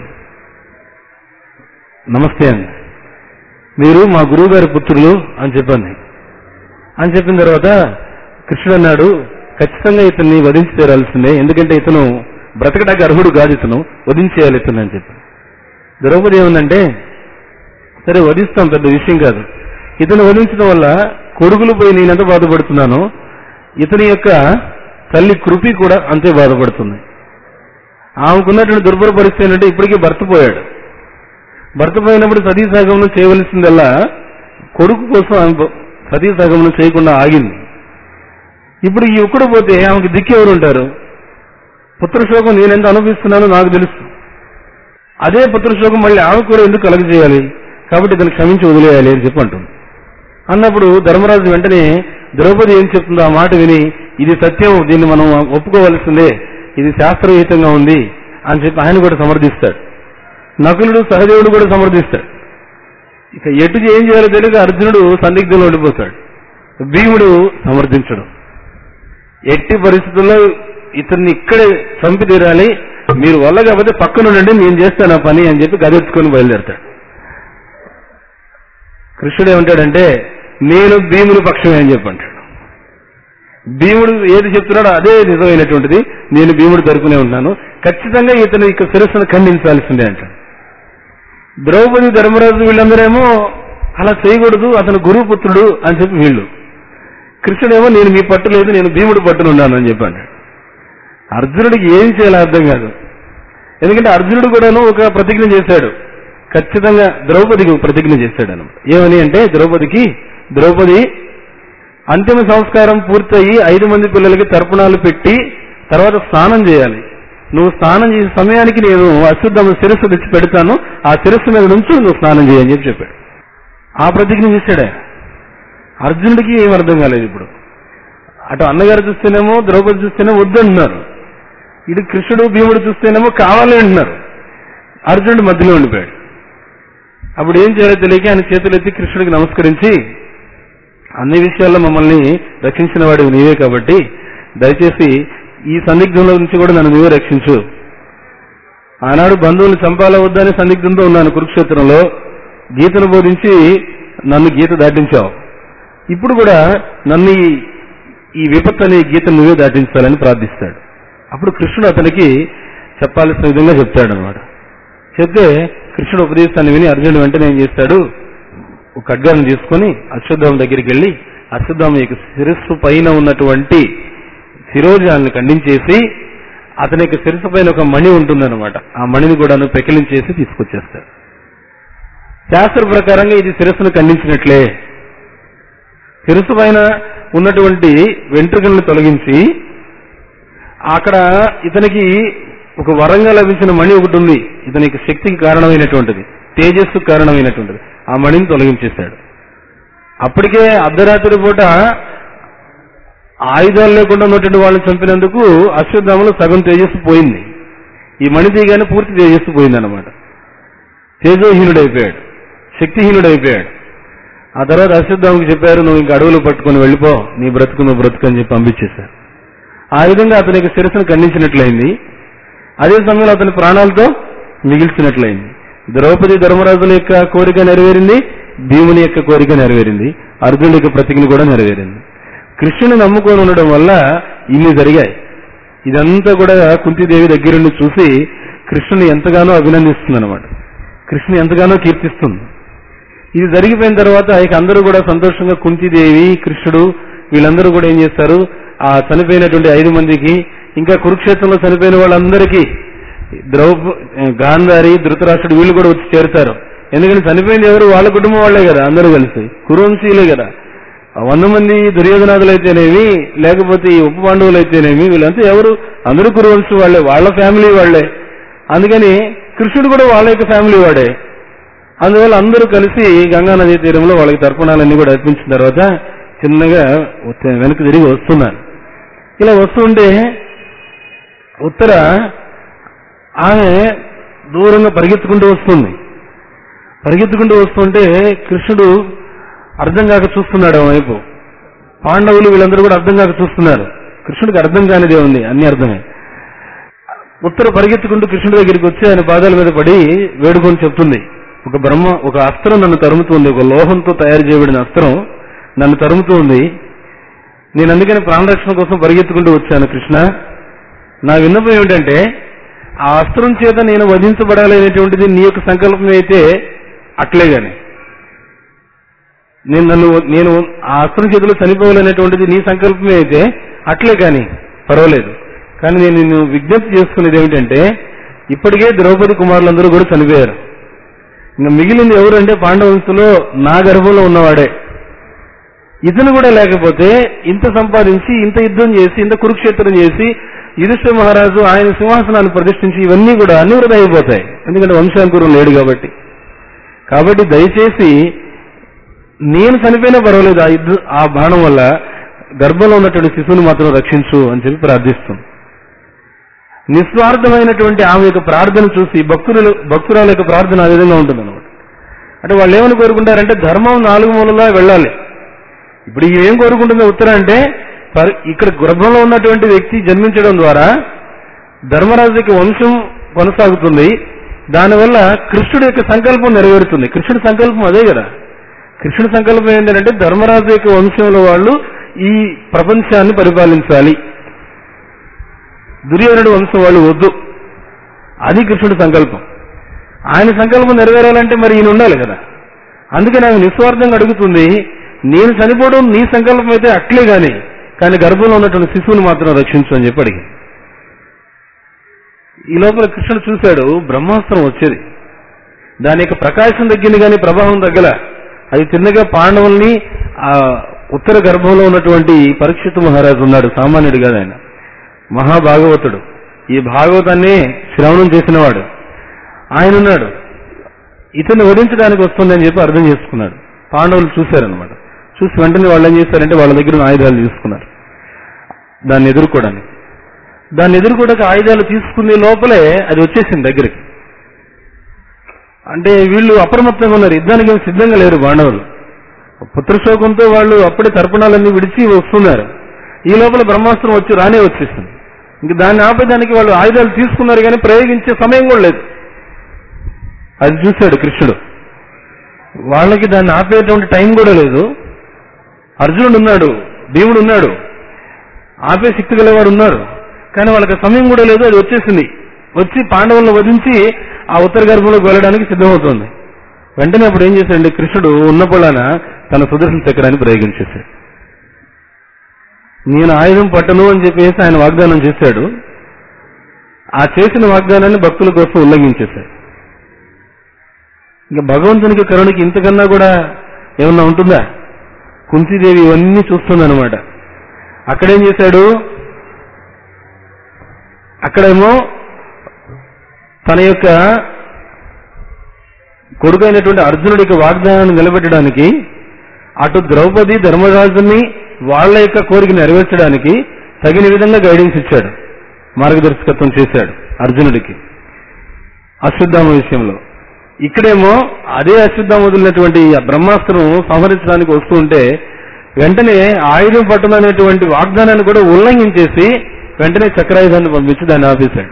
నమస్తే అండి మీరు మా గురువు గారి పుత్రులు అని చెప్పింది అని చెప్పిన తర్వాత కృష్ణుడు అన్నాడు ఖచ్చితంగా ఇతన్ని వధించి తీరాల్సిందే ఎందుకంటే ఇతను బ్రతకడానికి అర్హుడు కాదు ఇతను వధించేయాలి ఇతను అని చెప్పి ద్రౌపది ఏముందంటే సరే వధిస్తాం పెద్ద విషయం కాదు ఇతను వధించడం వల్ల కొడుకులు పోయి నేను ఎంత బాధపడుతున్నానో ఇతని యొక్క తల్లి కృపి కూడా అంతే బాధపడుతుంది ఆమెకున్నటువంటి దుర్భర పరిస్థితి ఏంటంటే ఇప్పటికీ భర్త పోయాడు భర్త పోయినప్పుడు సతీ సగమనం చేయవలసిందల్లా కొడుకు కోసం ఆమె బ- సతీ సగమనం చేయకుండా ఆగింది ఇప్పుడు ఈ ఒక్కడు పోతే ఆమెకి దిక్కు ఎవరు ఉంటారు పుత్రశోకం నేను ఎంత అనుభవిస్తున్నానో నాకు తెలుసు అదే పుత్రశోకం మళ్ళీ ఆమె కూడా ఎందుకు కలగజేయాలి కాబట్టి ఇతను క్షమించి వదిలేయాలి అని చెప్పి అంటుంది అన్నప్పుడు ధర్మరాజు వెంటనే ద్రౌపది ఏం చెప్తుందో ఆ మాట విని ఇది సత్యం దీన్ని మనం ఒప్పుకోవలసిందే ఇది శాస్త్రయుతంగా ఉంది అని చెప్పి ఆయన కూడా సమర్థిస్తాడు నకులుడు సహదేవుడు కూడా సమర్థిస్తాడు ఇక ఎటు ఏం చేయాలో తెలియక అర్జునుడు సందిగ్ధంలో ఉండిపోతాడు భీముడు సమర్థించడు ఎట్టి పరిస్థితుల్లో ఇతన్ని ఇక్కడే చంపి తీరాలి మీరు వల్ల కాకపోతే పక్కన ఉండండి నేను చేస్తాను ఆ పని అని చెప్పి గదెత్తుకొని బయలుదేరతాడు కృష్ణుడు ఏమంటాడంటే నేను భీముని పక్షమే అని చెప్పి అంటాడు భీముడు ఏది చెప్తున్నాడో అదే నిజమైనటువంటిది నేను భీముడు తరపునే ఉన్నాను ఖచ్చితంగా ఇతను ఇక శిరస్సును ఖండించాల్సిందే అంటాడు ద్రౌపది ధర్మరాజు వీళ్ళందరేమో అలా చేయకూడదు అతను గురుపుత్రుడు అని చెప్పి వీళ్ళు కృష్ణుడేమో నేను మీ పట్టు లేదు నేను భీముడు పట్టున ఉన్నాను అని చెప్పాను అర్జునుడికి ఏం చేయాలో అర్థం కాదు ఎందుకంటే అర్జునుడు కూడాను ఒక ప్రతిజ్ఞ చేశాడు ఖచ్చితంగా ద్రౌపదికి ఒక ప్రతిజ్ఞ చేశాడు అనమాట ఏమని అంటే ద్రౌపదికి ద్రౌపది అంతిమ సంస్కారం పూర్తయి ఐదు మంది పిల్లలకి తర్పణాలు పెట్టి తర్వాత స్నానం చేయాలి నువ్వు స్నానం చేసే సమయానికి నేను అశుద్ధమ శిరస్సు తెచ్చి పెడతాను ఆ శిరస్సు మీద నుంచి నువ్వు స్నానం చేయని చెప్పి చెప్పాడు ఆ ప్రతిజ్ఞ చేశాడు ఆయన అర్జునుడికి ఏం అర్థం కాలేదు ఇప్పుడు అటు అన్నగారు చూస్తేనేమో ద్రౌపది చూస్తేనేమో వద్దంటున్నారు ఇటు కృష్ణుడు భీముడు చూస్తేనేమో కావాలి అంటున్నారు అర్జునుడు మధ్యలో ఉండిపోయాడు అప్పుడు ఏం చేయాలో తెలియక ఆయన చేతులు ఎత్తి కృష్ణుడికి నమస్కరించి అన్ని విషయాల్లో మమ్మల్ని రక్షించిన వాడివి నీవే కాబట్టి దయచేసి ఈ సందిగ్ధంలో నుంచి కూడా నన్ను నీవే రక్షించు ఆనాడు బంధువులు చంపాలా వద్దని సందిగ్ధంతో ఉన్నాను కురుక్షేత్రంలో గీతను బోధించి నన్ను గీత దాటించావు ఇప్పుడు కూడా నన్ను ఈ- ఈ విపత్తు అనే గీత నువ్వే దాటించాలని ప్రార్థిస్తాడు అప్పుడు కృష్ణుడు అతనికి చెప్పాల్సిన విధంగా చెప్తాడు అనమాట చెప్తే కృష్ణుడు ఉపదేశాన్ని విని అర్జునుడు వెంటనే ఏం చేస్తాడు ఒక ఖడ్గాన్ని తీసుకొని అశ్వత్థామ దగ్గరికి వెళ్ళి అశ్వత్థామ యొక్క శిరస్సు పైన ఉన్నటువంటి శిరోజాన్ని ఖండించేసి అతని యొక్క శిరస్సు పైన ఒక మణి ఉంటుందన్నమాట ఆ మణిని కూడా పెకిలించేసి తీసుకొచ్చేస్తాడు శాస్త్ర ప్రకారంగా ఇది శిరస్సును ఖండించినట్లే శిరస్సు పైన ఉన్నటువంటి వెంట్రుకలను తొలగించి అక్కడ ఇతనికి ఒక వరంగా లభించిన మణి ఒకటి ఉంది ఇతనికి శక్తికి కారణమైనటువంటిది తేజస్సు కారణమైనటువంటిది ఆ మణిని తొలగించేశాడు అప్పటికే అర్ధరాత్రి పూట ఆయుధాలు లేకుండా ఉన్నటువంటి వాళ్ళని చంపినందుకు అశ్వత్థామలో సగం తేజస్సు పోయింది ఈ మణి తీయగానే పూర్తి తేజస్సు పోయింది అనమాట తేజోహీనుడైపోయాడు శక్తిహీనుడైపోయాడు ఆ తర్వాత అశ్వత్థామకి చెప్పారు నువ్వు ఇంక అడవులు పట్టుకొని వెళ్ళిపో నీ బ్రతుకు నువ్వు బ్రతుకు అని చెప్పి పంపించేశారు ఆ విధంగా అతని యొక్క శిరస్సును ఖండించినట్లయింది అదే సమయంలో అతని ప్రాణాలతో మిగిల్చినట్లయింది ద్రౌపది ధర్మరాజుల యొక్క కోరిక నెరవేరింది భీముని యొక్క కోరిక నెరవేరింది అర్జునుడి యొక్క ప్రతిజ్ఞ కూడా నెరవేరింది కృష్ణుని నమ్ముకొని ఉండడం వల్ల ఇన్ని జరిగాయి ఇదంతా కూడా కుంతిదేవి దగ్గరుండి చూసి కృష్ణుని ఎంతగానో అభినందిస్తుంది అనమాట కృష్ణుని ఎంతగానో కీర్తిస్తుంది ఇది జరిగిపోయిన తర్వాత ఇక అందరూ కూడా సంతోషంగా కుంతిదేవి కృష్ణుడు వీళ్ళందరూ కూడా ఏం చేస్తారు ఆ చనిపోయినటువంటి ఐదు మందికి ఇంకా కురుక్షేత్రంలో చనిపోయిన వాళ్ళందరికీ ద్రౌప గాంధారి ధృతరాష్ట్రుడు వీళ్ళు కూడా వచ్చి చేరుతారు ఎందుకంటే చనిపోయింది ఎవరు వాళ్ళ కుటుంబం వాళ్ళే కదా అందరూ కలిసి కురువంశీయులే కదా ఆ వంద మంది దుర్యోధనాథులు అయితేనేమి లేకపోతే ఈ ఉప పాండవులు అయితేనేమి వీళ్ళంతా ఎవరు అందరూ కురువంశీ వాళ్ళే వాళ్ళ ఫ్యామిలీ వాళ్ళే అందుకని కృష్ణుడు కూడా వాళ్ళ యొక్క ఫ్యామిలీ వాడే అందువల్ల అందరూ కలిసి గంగా నదీ తీరంలో వాళ్ళకి తర్పణాలన్నీ కూడా అర్పించిన తర్వాత చిన్నగా ఉత్త- వెనక్కి తిరిగి వస్తున్నారు ఇలా వస్తుంటే ఉత్తర ఆమె దూరంగా పరిగెత్తుకుంటూ వస్తుంది పరిగెత్తుకుంటూ వస్తుంటే కృష్ణుడు అర్థం కాక చూస్తున్నాడు ఆ వైపు పాండవులు వీళ్ళందరూ కూడా అర్థం కాక చూస్తున్నారు కృష్ణుడికి అర్థం కానిదే ఉంది అన్ని అర్థమే ఉత్తర పరిగెత్తుకుంటూ కృష్ణుడి దగ్గరికి వచ్చి ఆయన పాదాల మీద పడి వేడుకొని చెప్తుంది ఒక బ్రహ్మ ఒక అస్త్రం నన్ను తరుముతుంది ఒక లోహంతో తయారు చేయబడిన అస్త్రం నన్ను తరుముతుంది నేను అందుకని ప్రాణరక్షణ కోసం పరిగెత్తుకుంటూ వచ్చాను కృష్ణ నా విన్నపం ఏమిటంటే ఆ అస్త్రం చేత నేను వధించబడాలి అనేటువంటిది నీ యొక్క సంకల్పం అయితే అట్లే గాని నేను నన్ను నేను ఆ అస్త్రం చేతిలో చనిపోవాలనేటువంటిది నీ సంకల్పమే అయితే అట్లే కానీ పర్వాలేదు కానీ నేను నిన్ను విజ్ఞప్తి చేసుకునేది ఏమిటంటే ఇప్పటికే ద్రౌపది కుమారులందరూ కూడా చనిపోయారు ఇంకా మిగిలింది ఎవరంటే పాండవంశంలో నా గర్భంలో ఉన్నవాడే ఇతను కూడా లేకపోతే ఇంత సంపాదించి ఇంత యుద్ధం చేసి ఇంత కురుక్షేత్రం చేసి యుధిష్ఠ మహారాజు ఆయన సింహాసనాన్ని ప్రతిష్ఠించి ఇవన్నీ కూడా అన్ని వృధా అయిపోతాయి ఎందుకంటే వంశాంకురం లేడు కాబట్టి కాబట్టి దయచేసి నేను చనిపోయినా పర్వాలేదు ఆ యుద్ధ ఆ బాణం వల్ల గర్భంలో ఉన్నటువంటి శిశువుని మాత్రం రక్షించు అని చెప్పి ప్రార్థిస్తుంది నిస్వార్థమైనటువంటి ఆమె యొక్క ప్రార్థన చూసి భక్తులు భక్తురాల యొక్క ప్రార్థన ఆ విధంగా ఉంటుంది అనమాట అంటే వాళ్ళు ఏమని కోరుకుంటారంటే ధర్మం నాలుగు మూలలా వెళ్ళాలి ఇప్పుడు ఈమె ఏం కోరుకుంటుందో ఉత్తరం అంటే పరి- ఇక్కడ గర్భంలో ఉన్నటువంటి వ్యక్తి జన్మించడం ద్వారా ధర్మరాజుకి వంశం కొనసాగుతుంది దానివల్ల కృష్ణుడి యొక్క సంకల్పం నెరవేరుతుంది కృష్ణుడి సంకల్పం అదే కదా కృష్ణుడి సంకల్పం ఏంటంటే ధర్మరాజు యొక్క వంశంలో వాళ్ళు ఈ ప్రపంచాన్ని పరిపాలించాలి దుర్యోధనుడు వంశం వాళ్ళు వద్దు అది కృష్ణుడి సంకల్పం ఆయన సంకల్పం నెరవేరాలంటే మరి ఈయన ఉండాలి కదా అందుకే నాకు నిస్వార్థంగా అడుగుతుంది నేను చనిపోవడం నీ సంకల్పం అయితే అట్లే గాని కానీ గర్భంలో ఉన్నటువంటి శిశువుని మాత్రం రక్షించు అని చెప్పి అడిగింది ఈ లోపల కృష్ణుడు చూశాడు బ్రహ్మాస్త్రం వచ్చేది దాని యొక్క ప్రకాశం తగ్గింది కానీ ప్రభావం తగ్గల అది తిన్నగా పాండవుల్ని ఆ ఉత్తర గర్భంలో ఉన్నటువంటి పరీక్షిత్ మహారాజు ఉన్నాడు సామాన్యుడు కాదు ఆయన మహాభాగవతుడు ఈ భాగవతాన్ని శ్రవణం చేసినవాడు ఆయన ఉన్నాడు ఇతన్ని వధించడానికి వస్తుంది అని చెప్పి అర్థం చేసుకున్నాడు పాండవులు చూశారనమాట చూసి వెంటనే వాళ్ళు ఏం చేశారంటే వాళ్ళ దగ్గర ఉన్న ఆయుధాలు తీసుకున్నారు దాన్ని ఎదుర్కోవడానికి దాన్ని ఎదుర్కోవడానికి ఆయుధాలు తీసుకునే లోపలే అది వచ్చేసింది దగ్గరికి అంటే వీళ్ళు అప్రమత్తంగా ఉన్నారు యుద్ధానికి ఏం సిద్ధంగా లేరు పాండవులు పుత్రశోకంతో వాళ్ళు అప్పుడే తర్పణాలన్నీ విడిచి వస్తున్నారు ఈ లోపల బ్రహ్మాస్త్రం వచ్చి రానే వచ్చేసింది ఇంక దాన్ని ఆపేదానికి వాళ్ళు ఆయుధాలు తీసుకున్నారు కానీ ప్రయోగించే సమయం కూడా లేదు అది చూశాడు కృష్ణుడు వాళ్ళకి దాన్ని ఆపేటువంటి టైం కూడా లేదు అర్జునుడు ఉన్నాడు భీముడు ఉన్నాడు ఆపే శక్తి గలవాడు ఉన్నారు కానీ వాళ్ళకి సమయం కూడా లేదు అది వచ్చేసింది వచ్చి పాండవులను వధించి ఆ ఉత్తర గర్భంలోకి వెళ్ళడానికి సిద్ధమవుతోంది వెంటనే అప్పుడు ఏం చేశాడండి కృష్ణుడు ఉన్న పొలాన తన సుదర్శన చక్రాన్ని ప్రయోగించేశాడు నేను ఆయుధం పట్టను అని చెప్పేసి ఆయన వాగ్దానం చేశాడు ఆ చేసిన వాగ్దానాన్ని భక్తుల కోసం ఉల్లంఘించేశాడు ఇంకా భగవంతునికి కరుణకి ఇంతకన్నా కూడా ఏమన్నా ఉంటుందా కుంతీదేవి ఇవన్నీ చూస్తుందన్నమాట అక్కడేం చేశాడు అక్కడేమో తన యొక్క కొడుకైనటువంటి అర్జునుడికి వాగ్దానాన్ని నిలబెట్టడానికి అటు ద్రౌపది ధర్మరాజుని వాళ్ళ యొక్క కోరిక నెరవేర్చడానికి తగిన విధంగా గైడెన్స్ ఇచ్చాడు మార్గదర్శకత్వం చేశాడు అర్జునుడికి అశ్వత్థామ విషయంలో ఇక్కడేమో అదే అశ్వత్థామ వదిలినటువంటి ఆ బ్రహ్మాస్త్రం సంహరించడానికి వస్తూ ఉంటే వెంటనే ఆయుధం పట్టుననేటువంటి వాగ్దానాన్ని కూడా ఉల్లంఘించేసి వెంటనే చక్రాయుధాన్ని పంపించి దాన్ని ఆపేశాడు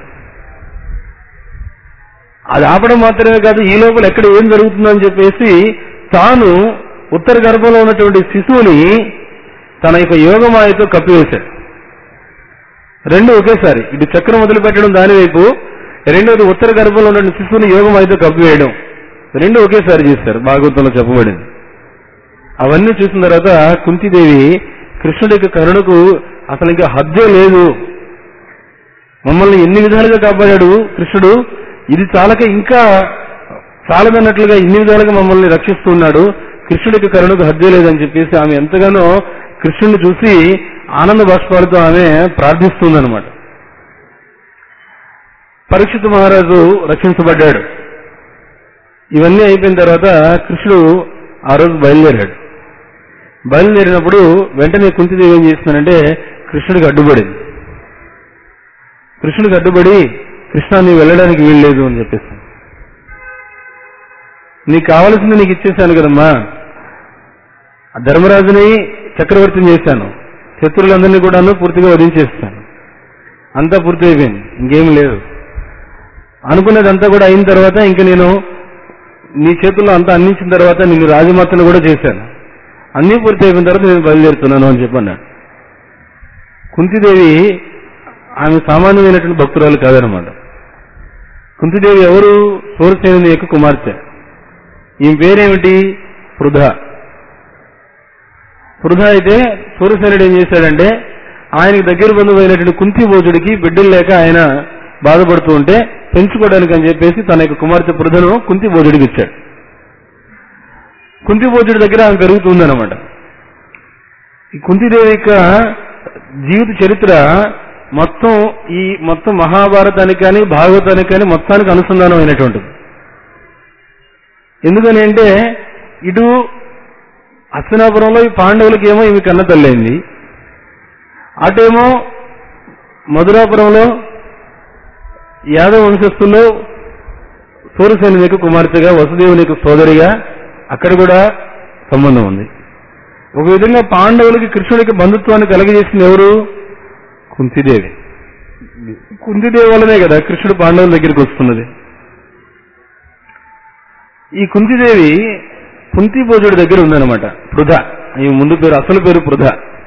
అది ఆపడం మాత్రమే కాదు ఈ లోపల ఎక్కడ ఏం జరుగుతుందని చెప్పేసి తాను ఉత్తర గర్భంలో ఉన్నటువంటి శిశువుని తన యొక్క యోగమాయతో కప్పివేశాడు రెండు ఒకేసారి ఇటు చక్రం వదిలిపెట్టడం దాని వైపు రెండోది ఉత్తర గర్భంలో ఉన్న శిశువుని యోగమాయతో కప్పివేయడం రెండు ఒకేసారి చేశారు భాగవతంలో చెప్పబడింది అవన్నీ చూసిన తర్వాత కుంతిదేవి కృష్ణుడి యొక్క కరుణకు అసలు ఇంకా హద్దే లేదు మమ్మల్ని ఎన్ని విధాలుగా కాపాడాడు కృష్ణుడు ఇది చాలక ఇంకా చాలదన్నట్లుగా ఇన్ని విధాలుగా మమ్మల్ని రక్షిస్తున్నాడు కృష్ణుడికి కరుణకు హద్దే లేదని చెప్పేసి ఆమె ఎంతగానో కృష్ణుడిని చూసి ఆనంద బాష్పాలతో ఆమె ప్రార్థిస్తుందన్నమాట పరీక్షిత్ మహారాజు రక్షించబడ్డాడు ఇవన్నీ అయిపోయిన తర్వాత కృష్ణుడు ఆ రోజు బయలుదేరాడు బయలుదేరినప్పుడు వెంటనే కుంతిదేవి ఏం చేస్తుందంటే కృష్ణుడికి అడ్డుపడింది కృష్ణుడికి అడ్డుపడి కృష్ణ నీ వెళ్ళడానికి వీల్లేదు అని చెప్పేసి నీకు కావలసింది నీకు ఇచ్చేశాను కదమ్మా ఆ ధర్మరాజుని చక్రవర్తిని చేశాను శత్రువులందరినీ కూడాను పూర్తిగా వధించేస్తాను అంతా పూర్తి అయిపోయింది ఇంకేం లేదు అనుకున్నదంతా కూడా అయిన తర్వాత ఇంక నేను నీ చేతుల్లో అంతా అందించిన తర్వాత నిన్ను రాజమాతను కూడా చేశాను అన్నీ పూర్తి అయిపోయిన తర్వాత నేను బయలుదేరుతున్నాను అని చెప్పన్నాడు కుంతిదేవి ఆమె సామాన్యమైనటువంటి భక్తురాలు కాదనమాట కుంతిదేవి ఎవరు సూరసేనుని యొక్క కుమార్తె ఈమె పేరేమిటి పృథ పృథ అయితే సూరసేనుడు ఏం చేశాడంటే ఆయనకి దగ్గర బంధువు అయినటువంటి కుంతి భోజుడికి బిడ్డలు లేక ఆయన బాధపడుతూ ఉంటే పెంచుకోవడానికి అని చెప్పేసి తన యొక్క కుమార్తె పృథను కుంతి భోజుడికి ఇచ్చాడు కుంతి భోజుడి దగ్గర ఆమె పెరుగుతుందన్నమాట ఈ కుంతిదేవి యొక్క జీవిత చరిత్ర మొత్తం ఈ మొత్తం మహాభారతానికి కానీ భాగవతానికి కానీ మొత్తానికి అనుసంధానం అయినటువంటిది ఎందుకని అంటే ఇటు అస్తినాపురంలో ఈ పాండవులకి ఏమో ఈమె కన్న తల్లైంది అటేమో మధురాపురంలో యాదవ వంశస్థుల్లో సూర్యసేన యొక్క కుమార్తెగా వసుదేవుని యొక్క సోదరిగా అక్కడ కూడా సంబంధం ఉంది ఒక విధంగా పాండవులకి కృష్ణుడికి బంధుత్వాన్ని కలగజేసింది ఎవరు కుంతిదేవి కుంతిదేవి వల్లనే కదా కృష్ణుడు పాండవుల దగ్గరికి వస్తున్నది ఈ కుంతిదేవి కుంతిభోజుడి దగ్గర ఉందన్నమాట పృథ ఈ ముందు పేరు అసలు పేరు పృథ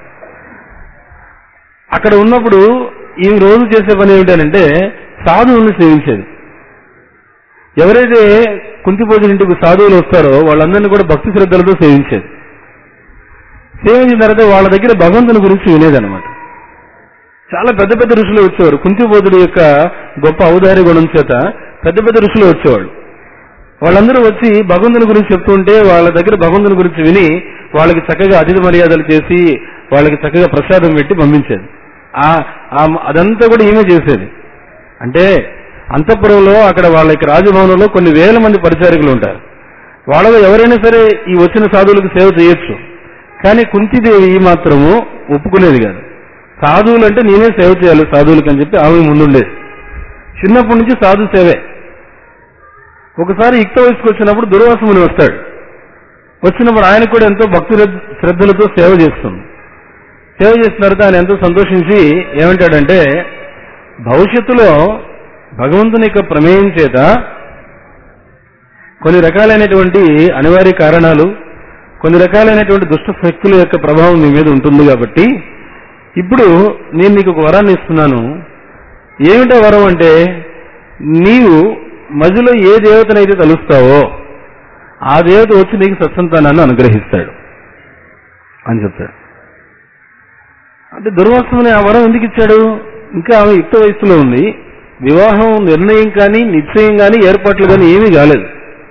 అక్కడ ఉన్నప్పుడు ఈ రోజు చేసే పని ఏమిటంటే సాధువుల్ని సేవించేది ఎవరైతే కుంతిభోజుడి ఇంటికి సాధువులు వస్తారో వాళ్ళందరినీ కూడా భక్తి శ్రద్ధలతో సేవించేది సేవించిన తర్వాత వాళ్ళ దగ్గర భగవంతుని గురించి వినేదన్నమాట చాలా పెద్ద పెద్ద ఋషులు వచ్చేవారు కుంతిబోధుడి యొక్క గొప్ప ఔదార్య గుణం చేత పెద్ద పెద్ద ఋషులు వచ్చేవాళ్ళు వాళ్ళందరూ వచ్చి భగవంతుని గురించి చెప్తుంటే వాళ్ళ దగ్గర భగవంతుని గురించి విని వాళ్ళకి చక్కగా అతిథి మర్యాదలు చేసి వాళ్ళకి చక్కగా ప్రసాదం పెట్టి పంపించేది ఆ ఆ- అదంతా కూడా ఈమె చేసేది అంటే అంతఃపురంలో అక్కడ వాళ్ళ యొక్క రాజభవనంలో కొన్ని వేల మంది పరిచారకులు ఉంటారు వాళ్ళలో ఎవరైనా సరే ఈ వచ్చిన సాధువులకు సేవ చేయొచ్చు కానీ కుంతిదేవి మాత్రము ఒప్పుకునేది కాదు సాధువులు అంటే నేనే సేవ చేయాలి సాధువులకి అని చెప్పి ఆమె ముందుండేది చిన్నప్పటి నుంచి సాధు సేవే ఒకసారి యుక్త వయసుకు వచ్చినప్పుడు దుర్వాసముని వస్తాడు వచ్చినప్పుడు ఆయన కూడా ఎంతో భక్తి శ్రద్ధలతో సేవ చేస్తుంది సేవ చేసిన తర్వాత ఆయన ఎంతో సంతోషించి ఏమంటాడంటే భవిష్యత్తులో భగవంతుని యొక్క ప్రమేయం చేత కొన్ని రకాలైనటువంటి అనివార్య కారణాలు కొన్ని రకాలైనటువంటి దుష్ట శక్తుల యొక్క ప్రభావం నీ మీద ఉంటుంది కాబట్టి ఇప్పుడు నేను నీకు ఒక వరాన్ని ఇస్తున్నాను ఏమిటో వరం అంటే నీవు మధ్యలో ఏ దేవతనైతే తలుస్తావో ఆ దేవత వచ్చి నీకు సత్సంతానాన్ని అనుగ్రహిస్తాడు అని చెప్తాడు అంటే దుర్వాసముని ఆ వరం ఎందుకు ఇచ్చాడు ఇంకా ఆమె యుక్త వయసులో ఉంది వివాహం నిర్ణయం కానీ నిశ్చయం కానీ ఏర్పాట్లు కానీ ఏమీ కాలేదు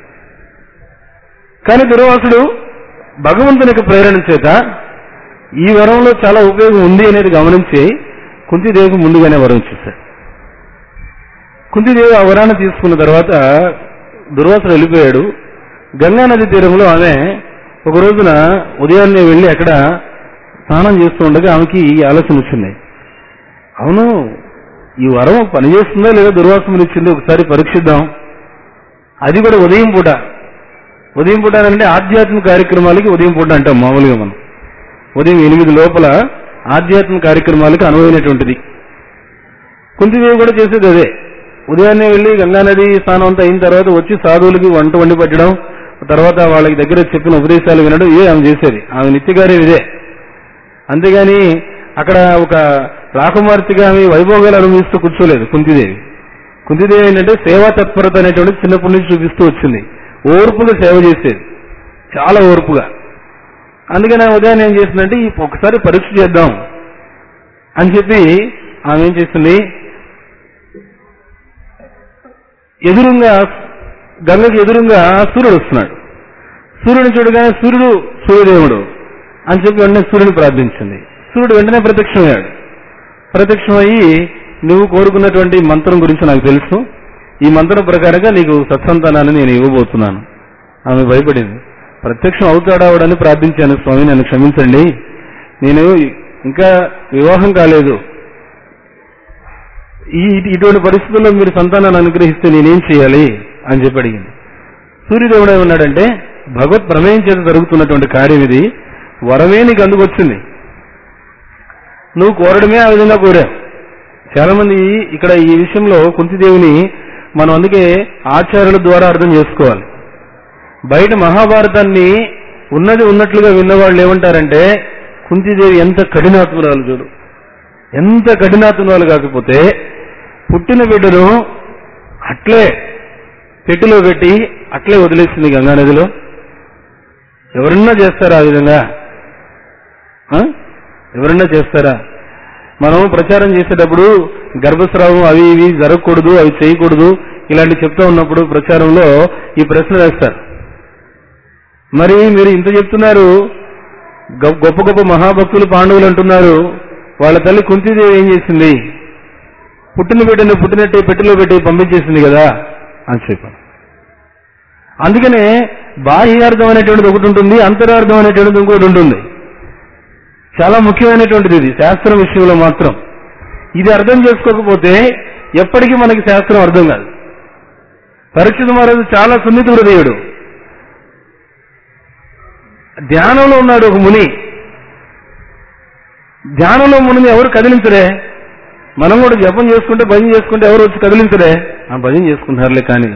కానీ దుర్వాసుడు భగవంతుని యొక్క ప్రేరణ చేత ఈ వరంలో చాలా ఉపయోగం ఉంది అనేది గమనించి కుంతిదేవికి ముందుగానే వరం ఇచ్చేశాడు కుంతిదేవి ఆ వరాన్ని తీసుకున్న తర్వాత దుర్వాసుడు వెళ్ళిపోయాడు గంగా నది తీరంలో ఆమె ఒక రోజున ఉదయాన్నే వెళ్ళి అక్కడ స్నానం చేస్తూ ఉండగా ఆమెకి ఈ ఆలోచన వచ్చింది అవును ఈ వరం పనిచేస్తుందా లేదా దుర్వాసములు ఇచ్చింది ఒకసారి పరీక్షిద్దాం అది కూడా ఉదయం పూట ఉదయం పూట అంటే ఆధ్యాత్మిక కార్యక్రమాలకి ఉదయం పూట అంటాం మామూలుగా మనం ఉదయం ఎనిమిది లోపల ఆధ్యాత్మిక కార్యక్రమాలకు అనువైనటువంటిది కుంతిదేవి కూడా చేసేది అదే ఉదయాన్నే వెళ్ళి గంగానది స్నానం అంతా అయిన తర్వాత వచ్చి సాధువులకి వంట వండి పెట్టడం తర్వాత వాళ్ళకి దగ్గర చెప్పిన ఉపదేశాలు వినడం ఇదే ఆమె చేసేది ఆమె నిత్యకార్యం ఇదే అంతేగాని అక్కడ ఒక రాకుమార్తెగా ఆమె వైభోగాలు అనుభవిస్తూ కూర్చోలేదు కుంతిదేవి కుంతిదేవి ఏంటంటే సేవా తత్పరత అనేటువంటి చిన్నప్పటి నుంచి చూపిస్తూ వచ్చింది ఓర్పుగా సేవ చేసేది చాలా ఓర్పుగా అందుకని ఆమె ఉదయం ఏం చేసిందంటే ఈ ఒకసారి పరీక్ష చేద్దాం అని చెప్పి ఆమె ఏం చేస్తుంది ఎదురుగా గంగకి ఎదురుగా సూర్యుడు వస్తున్నాడు సూర్యుని చూడగానే సూర్యుడు సూర్యదేవుడు అని చెప్పి వెంటనే సూర్యుని ప్రార్థించింది సూర్యుడు వెంటనే ప్రత్యక్షమయ్యాడు ప్రత్యక్షమయ్యి నువ్వు కోరుకున్నటువంటి మంత్రం గురించి నాకు తెలుసు ఈ మంత్రం ప్రకారంగా నీకు సత్సంతానాన్ని నేను ఇవ్వబోతున్నాను ఆమె భయపడింది ప్రత్యక్షం అవుతాడావడని ప్రార్థించాను స్వామి నన్ను క్షమించండి నేను ఇంకా వివాహం కాలేదు ఈ ఇటువంటి పరిస్థితుల్లో మీరు సంతానాన్ని అనుగ్రహిస్తే నేనేం చేయాలి అని చెప్పి అడిగింది సూర్యదేవుడు ఏమన్నాడంటే భగవత్ ప్రమేయం చేత జరుగుతున్నటువంటి కార్యం ఇది వరమే నీకు అందుకొచ్చింది నువ్వు కోరడమే ఆ విధంగా కోరావు చాలా మంది ఇక్కడ ఈ విషయంలో కుంతిదేవిని మనం అందుకే ఆచార్యుల ద్వారా అర్థం చేసుకోవాలి బయట మహాభారతాన్ని ఉన్నది ఉన్నట్లుగా విన్నవాళ్ళు ఏమంటారంటే కుంతిదేవి ఎంత కఠినాత్మురాలు చూడు ఎంత కఠినాత్మురాలు కాకపోతే పుట్టిన బిడ్డను అట్లే పెట్టిలో పెట్టి అట్లే వదిలేసింది గంగానదిలో ఎవరన్నా చేస్తారా ఆ విధంగా ఆ? ఎవరన్నా చేస్తారా మనం ప్రచారం చేసేటప్పుడు గర్భస్రావం అవి ఇవి జరగకూడదు అవి చేయకూడదు ఇలాంటి చెప్తా ఉన్నప్పుడు ప్రచారంలో ఈ ప్రశ్న వేస్తారు మరి మీరు ఇంత చెప్తున్నారు గొ- గొప్ప గొప్ప మహాభక్తులు పాండవులు అంటున్నారు వాళ్ళ తల్లి కుంతిదేవి ఏం చేసింది పుట్టిన బిడ్డను పుట్టినట్టే పెట్టెలో పెట్టి పంపించేసింది కదా అని చెప్పాను అందుకనే బాహ్యార్థం అనేటువంటిది ఒకటి ఉంటుంది అంతరార్థం అనేటువంటిది ఇంకోటి ఉంటుంది చాలా ముఖ్యమైనటువంటిది ఇది శాస్త్రం విషయంలో మాత్రం ఇది అర్థం చేసుకోకపోతే ఎప్పటికీ మనకి శాస్త్రం అర్థం కాదు పరీక్షిత మహారాజు చాలా సున్నిత హృదయుడు ధ్యానంలో ఉన్నాడు ఒక ముని ధ్యానంలో మునిని ఎవరు కదిలించరే మనం కూడా జపం చేసుకుంటే భజన చేసుకుంటే ఎవరు వచ్చి కదిలించరే ఆ భజన చేసుకుంటారులే కానీ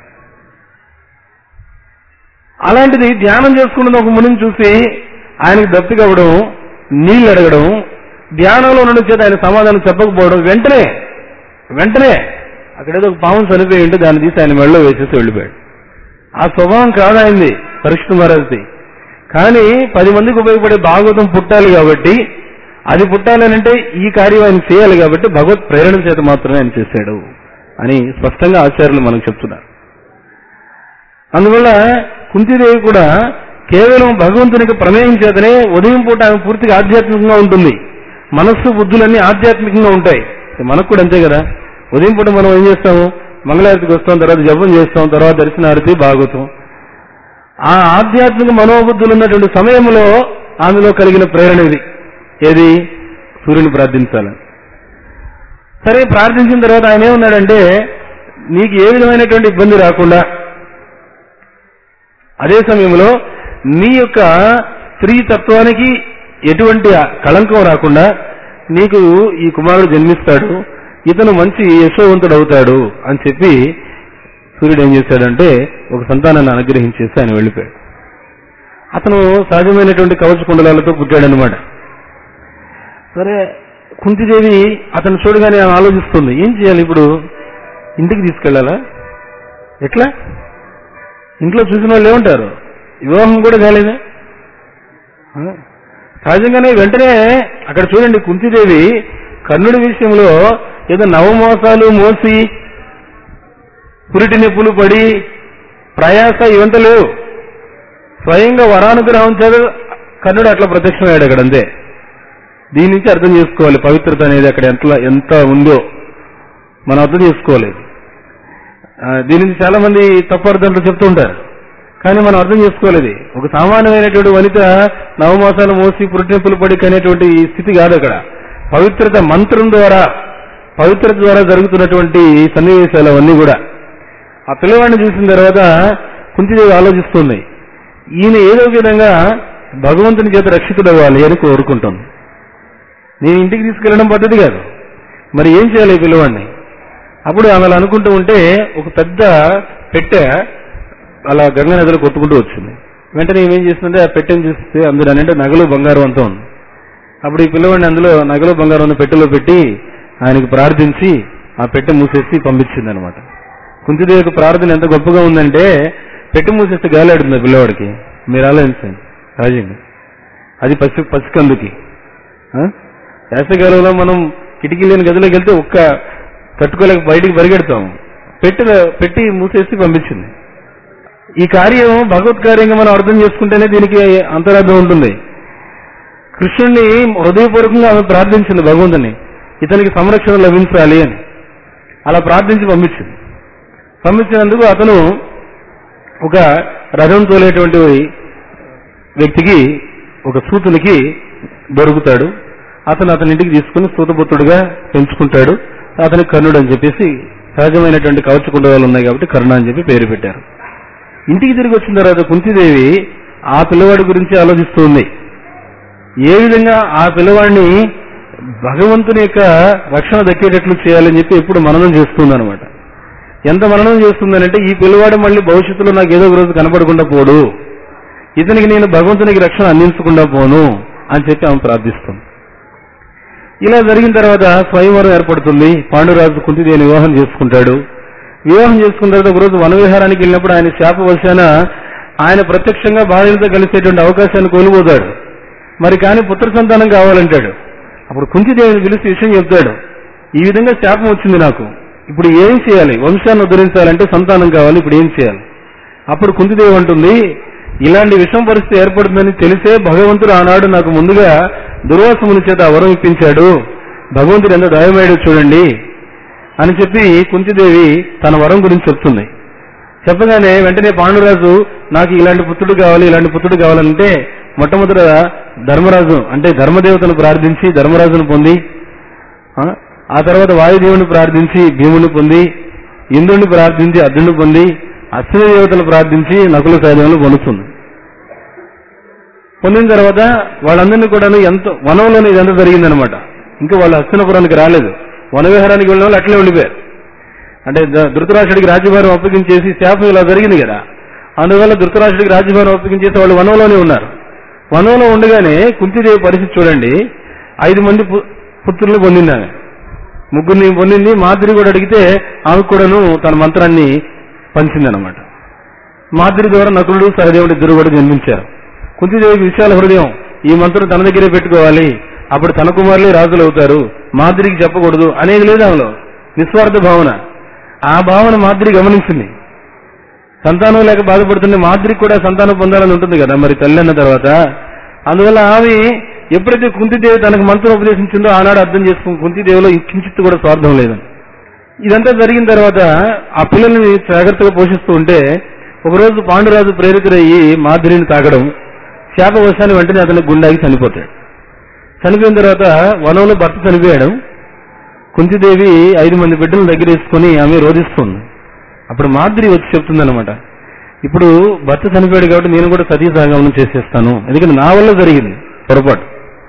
అలాంటిది ధ్యానం చేసుకున్న ఒక మునిని చూసి ఆయనకి దప్తి కావడం నీళ్లు అడగడం ధ్యానంలో ఉండడం చేత ఆయన సమాధానం చెప్పకపోవడం వెంటనే వెంటనే అక్కడేదో ఒక పాము చనిపోయి ఉంటే దాన్ని తీసి ఆయన మెడలో వేసేసి వెళ్ళిపోయాడు ఆ స్వభావం కాదాయింది పరీక్ష మహారాజుది కానీ పది మందికి ఉపయోగపడే భాగవతం పుట్టాలి కాబట్టి అది పుట్టాలనంటే ఈ కార్యం ఆయన చేయాలి కాబట్టి భగవత్ ప్రేరణ చేత మాత్రమే ఆయన చేశాడు అని స్పష్టంగా ఆచార్యులు మనకు చెప్తున్నారు అందువల్ల కుంతిదేవి కూడా కేవలం భగవంతునికి ప్రమేయం చేతనే ఉదయం పూట ఆమె పూర్తిగా ఆధ్యాత్మికంగా ఉంటుంది మనస్సు బుద్ధులన్నీ ఆధ్యాత్మికంగా ఉంటాయి మనకు కూడా అంతే కదా ఉదయం పూట మనం ఏం చేస్తాము మంగళారతికి వస్తాం తర్వాత జపం చేస్తాం తర్వాత దర్శనారతి భాగవతం ఆ ఆధ్యాత్మిక మనోబుద్ధులు ఉన్నటువంటి సమయంలో ఆమెలో కలిగిన ప్రేరణ ఇది ఏది సూర్యుని ప్రార్థించాలని సరే ప్రార్థించిన తర్వాత ఆయన ఏమన్నాడంటే నీకు ఏ విధమైనటువంటి ఇబ్బంది రాకుండా అదే సమయంలో నీ యొక్క స్త్రీ తత్వానికి ఎటువంటి కళంకం రాకుండా నీకు ఈ కుమారుడు జన్మిస్తాడు ఇతను మంచి యశోవంతుడు అవుతాడు అని చెప్పి సూర్యుడు ఏం చేశాడంటే ఒక సంతానాన్ని అనుగ్రహించేసి ఆయన వెళ్ళిపోయాడు అతను సహజమైనటువంటి కవచ కుండలాలతో పుట్టాడనమాట సరే కుంతిదేవి అతను చూడగానే ఆమె ఆలోచిస్తుంది ఏం చేయాలి ఇప్పుడు ఇంటికి తీసుకెళ్లాలా ఎట్లా ఇంట్లో చూసిన వాళ్ళు ఏమంటారు వివాహం కూడా కాలేదే ఆ? సహజంగానే వెంటనే అక్కడ చూడండి కుంతిదేవి కర్ణుడి విషయంలో ఏదో నవమోసాలు మోసి పురిటి నొప్పులు పడి ప్రయాస ఇవంతా లేవు స్వయంగా వరానుగ్రహం చేత కర్ణుడు అట్లా ప్రత్యక్షమయ్యాడు అక్కడ అంతే దీని నుంచి అర్థం చేసుకోవాలి పవిత్రత అనేది అక్కడ ఎంత ఎంత ఉందో మనం అర్థం చేసుకోవాలి ఆ, దీని నుంచి చాలా మంది తప్పు అర్థంలో చెప్తూ ఉంటారు కానీ మనం అర్థం చేసుకోవాలి ఇది. ఒక సామాన్యమైనటువంటి వనిత నవమాసాలు మోసి పురుటినొప్పులు పడి కనేటువంటి ఈ స్థితి కాదు అక్కడ పవిత్రత మంత్రం ద్వారా పవిత్రత ద్వారా జరుగుతున్నటువంటి సన్నివేశాలు అవన్నీ కూడా ఆ పిల్లవాడిని చూసిన తర్వాత కుంతిదేవి ఆలోచిస్తుంది ఈయన ఏదో ఒక విధంగా భగవంతుని చేత రక్షితుడవ్వాలి అని కోరుకుంటుంది నేను ఇంటికి తీసుకెళ్లడం పద్ధతి కాదు మరి ఏం చేయాలి ఈ పిల్లవాడిని అప్పుడు ఆమె అలా అనుకుంటూ ఉంటే ఒక పెద్ద పెట్టె అలా గంగా నదిలో కొట్టుకుంటూ వచ్చింది వెంటనే ఏమేం చేస్తుందంటే ఆ పెట్టెని చూస్తే అందులో అంటే నగలు బంగారం అంతా ఉంది అప్పుడు ఈ పిల్లవాడిని అందులో నగలు బంగారం ఉన్న పెట్టెలో పెట్టి ఆయనకి ప్రార్థించి ఆ పెట్టె మూసేసి పంపించింది అనమాట కుంతిదేవి యొక్క ప్రార్థన ఎంత గొప్పగా ఉందంటే పెట్టె మూసేస్తే గాలాడుతుంది ఆ పిల్లవాడికి మీరు ఆలోచించండి సహజంగా అది పసి పసికందుకి ఆ? వేసవికాలంలో మనం కిటికీ లేని గదిలోకి వెళ్తే ఒక్క తట్టుకోలేక బయటికి పరిగెడతాం పెట్టి పెట్టి మూసేసి పంపించింది ఈ కార్యం భగవత్ కార్యంగా మనం అర్థం చేసుకుంటేనే దీనికి అంతరార్థం ఉంటుంది కృష్ణుణ్ణి హృదయపూర్వకంగా ఆమె ప్రార్థించింది భగవంతుని ఇతనికి సంరక్షణ లభించాలి అని అలా ప్రార్థించి పంపించింది పంపించినందుకు అతను ఒక రథం తోలేటువంటి వ్యక్తికి ఒక సూతునికి దొరుకుతాడు అతను అతని ఇంటికి తీసుకుని సూతపుత్రుడుగా పెంచుకుంటాడు అతనికి కర్ణుడు అని చెప్పేసి సహజమైనటువంటి కవచ కుండలాలు ఉన్నాయి కాబట్టి కర్ణ అని చెప్పి పేరు పెట్టారు ఇంటికి తిరిగి వచ్చిన తర్వాత కుంతిదేవి ఆ పిల్లవాడి గురించి ఆలోచిస్తూ ఉంది ఏ విధంగా ఆ పిల్లవాడిని భగవంతుని యొక్క రక్షణ దక్కేటట్లు చేయాలని చెప్పి ఎప్పుడు మననం చేస్తుందన్నమాట ఎంత మననం చేస్తుందనంటే ఈ పిల్లవాడు మళ్ళీ భవిష్యత్తులో నాకు ఏదో ఒక రోజు కనపడకుండా పోడు ఇతనికి నేను భగవంతునికి రక్షణ అందించకుండా పోను అని చెప్పి ఆమె ప్రార్థిస్తుంది ఇలా జరిగిన తర్వాత స్వయంవరం ఏర్పడుతుంది పాండురాజు కుంతిదేవిని వివాహం చేసుకుంటాడు వివాహం చేసుకున్న తర్వాత ఒకరోజు వనవిహారానికి వెళ్ళినప్పుడు ఆయన శాపవశాన ఆయన ప్రత్యక్షంగా భార్యలతో కలిసేటువంటి అవకాశాన్ని కోల్పోతాడు మరి కానీ పుత్ర సంతానం కావాలంటాడు అప్పుడు కుంతిదేవిని పిలిచి విషయం చెప్తాడు ఈ విధంగా శాపం వచ్చింది నాకు ఇప్పుడు ఏం చేయాలి వంశాన్ని ఉద్ధరించాలంటే సంతానం కావాలి ఇప్పుడు ఏం చేయాలి అప్పుడు కుంతిదేవి అంటుంది ఇలాంటి విషమ పరిస్థితి ఏర్పడుతుందని తెలిసే భగవంతుడు ఆనాడు నాకు ముందుగా దుర్వాసముని చేత ఆ వరం ఇప్పించాడు భగవంతుడు ఎంత దయమేడు చూడండి అని చెప్పి కుంతిదేవి తన వరం గురించి చెప్తుంది చెప్పగానే వెంటనే పాండురాజు నాకు ఇలాంటి పుత్రుడు కావాలి ఇలాంటి పుత్రుడు కావాలంటే మొట్టమొదట ధర్మరాజు అంటే ధర్మదేవతను ప్రార్థించి ధర్మరాజును పొంది ఆ, ఆ తర్వాత వాయుదేవుని ప్రార్థించి భీముని పొంది ఇంద్రుని ప్రార్థించి అర్జునుని పొంది అశ్విని దేవతలు ప్రార్థించి నకుల సైన్యంలో పొందుతుంది పొందిన తర్వాత వాళ్ళందరినీ కూడా ఎంత వనంలోనే ఇదంతా జరిగిందనమాట ఇంకా వాళ్ళు హస్తినపురానికి రాలేదు వనవిహారానికి వెళ్ళిన వాళ్ళు అట్లే ఉండిపోయారు అంటే ద- ధృతరాష్ట్రుడికి రాజ్యభారం అప్పగించేసి శాపం ఇలా జరిగింది కదా అందువల్ల ధృతరాష్ట్రుడికి రాజ్యభారం అప్పగించేసి వాళ్ళు వనంలోనే ఉన్నారు వనంలో ఉండగానే కుంతిదేవి పరిస్థితి చూడండి ఐదు మంది పు- పుత్రులు పొందింది ఆమె ముగ్గురిని పొందింది మాదిరి కూడా అడిగితే ఆమె కూడాను తన మంత్రాన్ని పంచిందనమాట మాదిరి ద్వారా నకులుడు సహదేవుడు ఇద్దరు కూడా జన్మించారు కుంతిదేవికి విశాల హృదయం ఈ మంత్రం తన దగ్గరే పెట్టుకోవాలి అప్పుడు తన కుమారులే రాజులు అవుతారు మాదిరికి చెప్పకూడదు అనేది లేదు ఆమెలో నిస్వార్థ భావన ఆ భావన మాదిరి గమనించింది సంతానం లేక బాధపడుతుంటే మాదిరికి కూడా సంతానం పొందాలని ఉంటుంది కదా మరి తల్లి అన్న తర్వాత అందువల్ల ఆమె ఎప్పుడైతే కుంతిదేవి తనకు మంత్రం ఉపదేశించిందో ఆనాడు అర్థం చేసుకుని కుంతిదేవిలో కించిత్తు కూడా స్వార్థం లేదని ఇదంతా జరిగిన తర్వాత ఆ పిల్లల్ని జాగ్రత్తగా పోషిస్తూ ఉంటే ఒకరోజు పాండురాజు ప్రేరితుడయ్యి మాధురిని తాగడం శాపవశాన్ని వెంటనే అతని గుండాకి చనిపోతాడు చనిపోయిన తర్వాత వనంలో భర్త చనిపోయాడు కుంతిదేవి ఐదు మంది బిడ్డలను దగ్గర వేసుకొని ఆమె రోధిస్తుంది అప్పుడు మాధురి వచ్చి చెప్తుందన్నమాట ఇప్పుడు భర్త చనిపోయాడు కాబట్టి నేను కూడా సతీ సాగమనం చేసేస్తాను ఎందుకంటే నా వల్ల జరిగింది పొరపాటు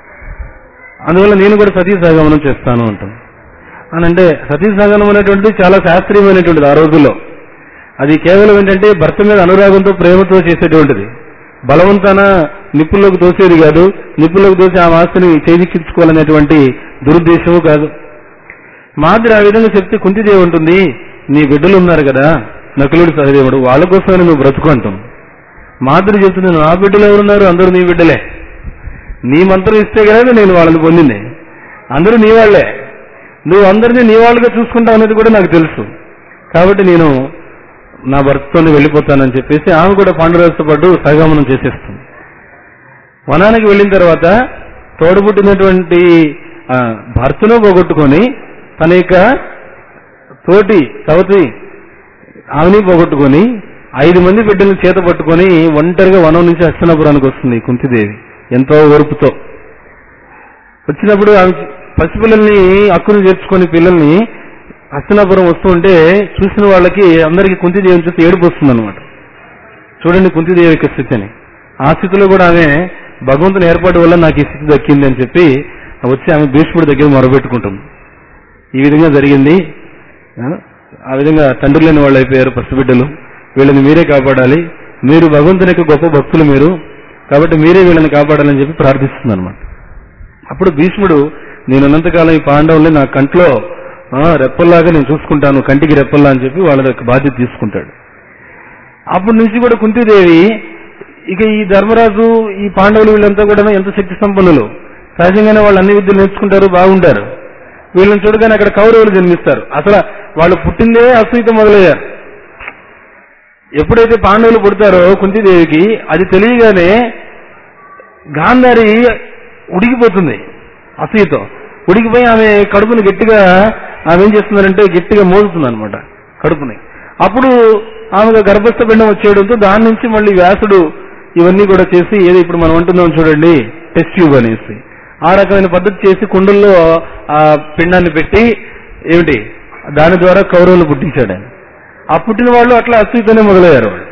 అందువల్ల నేను కూడా సతీ సాగమనం చేస్తాను అంటాను అని అంటే సతీ సాగమనం అనేటువంటిది చాలా శాస్త్రీయమైనటువంటిది ఆ రోజుల్లో అది కేవలం ఏంటంటే భర్త మీద అనురాగంతో ప్రేమతో చేసేటువంటిది బలవంతాన నిప్పుల్లోకి తోసేది కాదు నిప్పుల్లోకి తోసి ఆ ఆస్తిని చేజిక్కించుకోవాలనేటువంటి దురుద్దేశము కాదు మాదిరి ఆ విధంగా చెప్తే కుంతిదేవి ఉంటుంది నీ బిడ్డలు ఉన్నారు కదా నకులుడు సహదేవుడు వాళ్ళ కోసమని నువ్వు బ్రతుకు అంటాం మాదిరి చెప్తుంది నా బిడ్డలు ఎవరున్నారు అందరూ నీ బిడ్డలే నీ మంత్రం ఇస్తే కదా నేను వాళ్ళని పొందింది అందరూ నీ వాళ్లే నువ్వు అందరినీ నీ వాళ్ళుగా చూసుకుంటావు అనేది కూడా నాకు తెలుసు కాబట్టి నేను నా భర్తతోనే వెళ్ళిపోతానని చెప్పేసి ఆమె కూడా పాండురాజుతో పాటు సహగమనం చేసేస్తుంది వనానికి వెళ్ళిన తర్వాత తోడుపుట్టినటువంటి ఆ, భర్తను పోగొట్టుకొని తన యొక్క తోటి సవతి ఆమెని పోగొట్టుకొని ఐదు మంది బిడ్డలను చేత పట్టుకొని ఒంటరిగా వనం నుంచి హస్తనాపురానికి వస్తుంది ఈ కుంతిదేవి ఎంతో ఓర్పుతో వచ్చినప్పుడు ఆమె పసిపిల్లల్ని హక్కును చేర్చుకొని పిల్లల్ని హస్తనాపురం వస్తూ ఉంటే చూసిన వాళ్ళకి అందరికీ కుంతిదేవిని చూసి ఏడుపు వస్తుంది అనమాట చూడండి కుంతిదేవి యొక్క స్థితిని ఆ స్థితిలో కూడా ఆమె భగవంతుని ఏర్పాటు వల్ల నాకు ఈ స్థితి దక్కింది అని చెప్పి వచ్చి ఆమె భీష్ముడి దగ్గర మొరబెట్టుకుంటుంది ఈ విధంగా జరిగింది ఆ, ఆ విధంగా తండ్రి లేని వాళ్ళు అయిపోయారు పసిబిడ్డలు వీళ్ళని మీరే కాపాడాలి మీరు భగవంతుని యొక్క గొప్ప భక్తులు మీరు కాబట్టి మీరే వీళ్ళని కాపాడాలని చెప్పి ప్రార్థిస్తుంది అనమాట అప్పుడు భీష్ముడు నేనున్నంతకాలం ఈ పాండవుల్ని నా కంట్లో ఆ, రెప్పల్లాగా నేను చూసుకుంటాను కంటికి రెప్పల్లా అని చెప్పి వాళ్ళ యొక్క బాధ్యత తీసుకుంటాడు అప్పటి నుంచి కూడా కుంతిదేవి ఇక ఈ ధర్మరాజు ఈ పాండవులు వీళ్ళంతా కూడా ఎంత శక్తి సంపన్నులు సహజంగానే వాళ్ళు అన్ని విద్యలు నేర్చుకుంటారు బాగుంటారు వీళ్ళని చూడగానే అక్కడ కౌరవులు జన్మిస్తారు అసలు వాళ్ళు పుట్టిందే అసూయత మొదలయ్యారు ఎప్పుడైతే పాండవులు పుడతారో కుంతిదేవికి అది తెలియగానే గాంధారి ఉడికిపోతుంది అసూయతో ఉడికిపోయి ఆమె కడుపుని గట్టిగా ఆమె ఏం చేస్తుందంటే గట్టిగా మోదుతుంది అనమాట కడుపుని అప్పుడు ఆమెకు గర్భస్థ పిండం వచ్చేయడంతో దాని నుంచి మళ్ళీ వ్యాసుడు ఇవన్నీ కూడా చేసి ఏదో ఇప్పుడు మనం అంటున్నాం చూడండి టెస్ట్ ట్యూబ్ అనేసి ఆ రకమైన పద్ధతి చేసి కుండల్లో ఆ పిండాన్ని పెట్టి ఏమిటి దాని ద్వారా కౌరవులు పుట్టించాడు ఆయన ఆ పుట్టిన వాళ్ళు అట్లా అసూయతోనే మొదలయ్యారు వాళ్ళు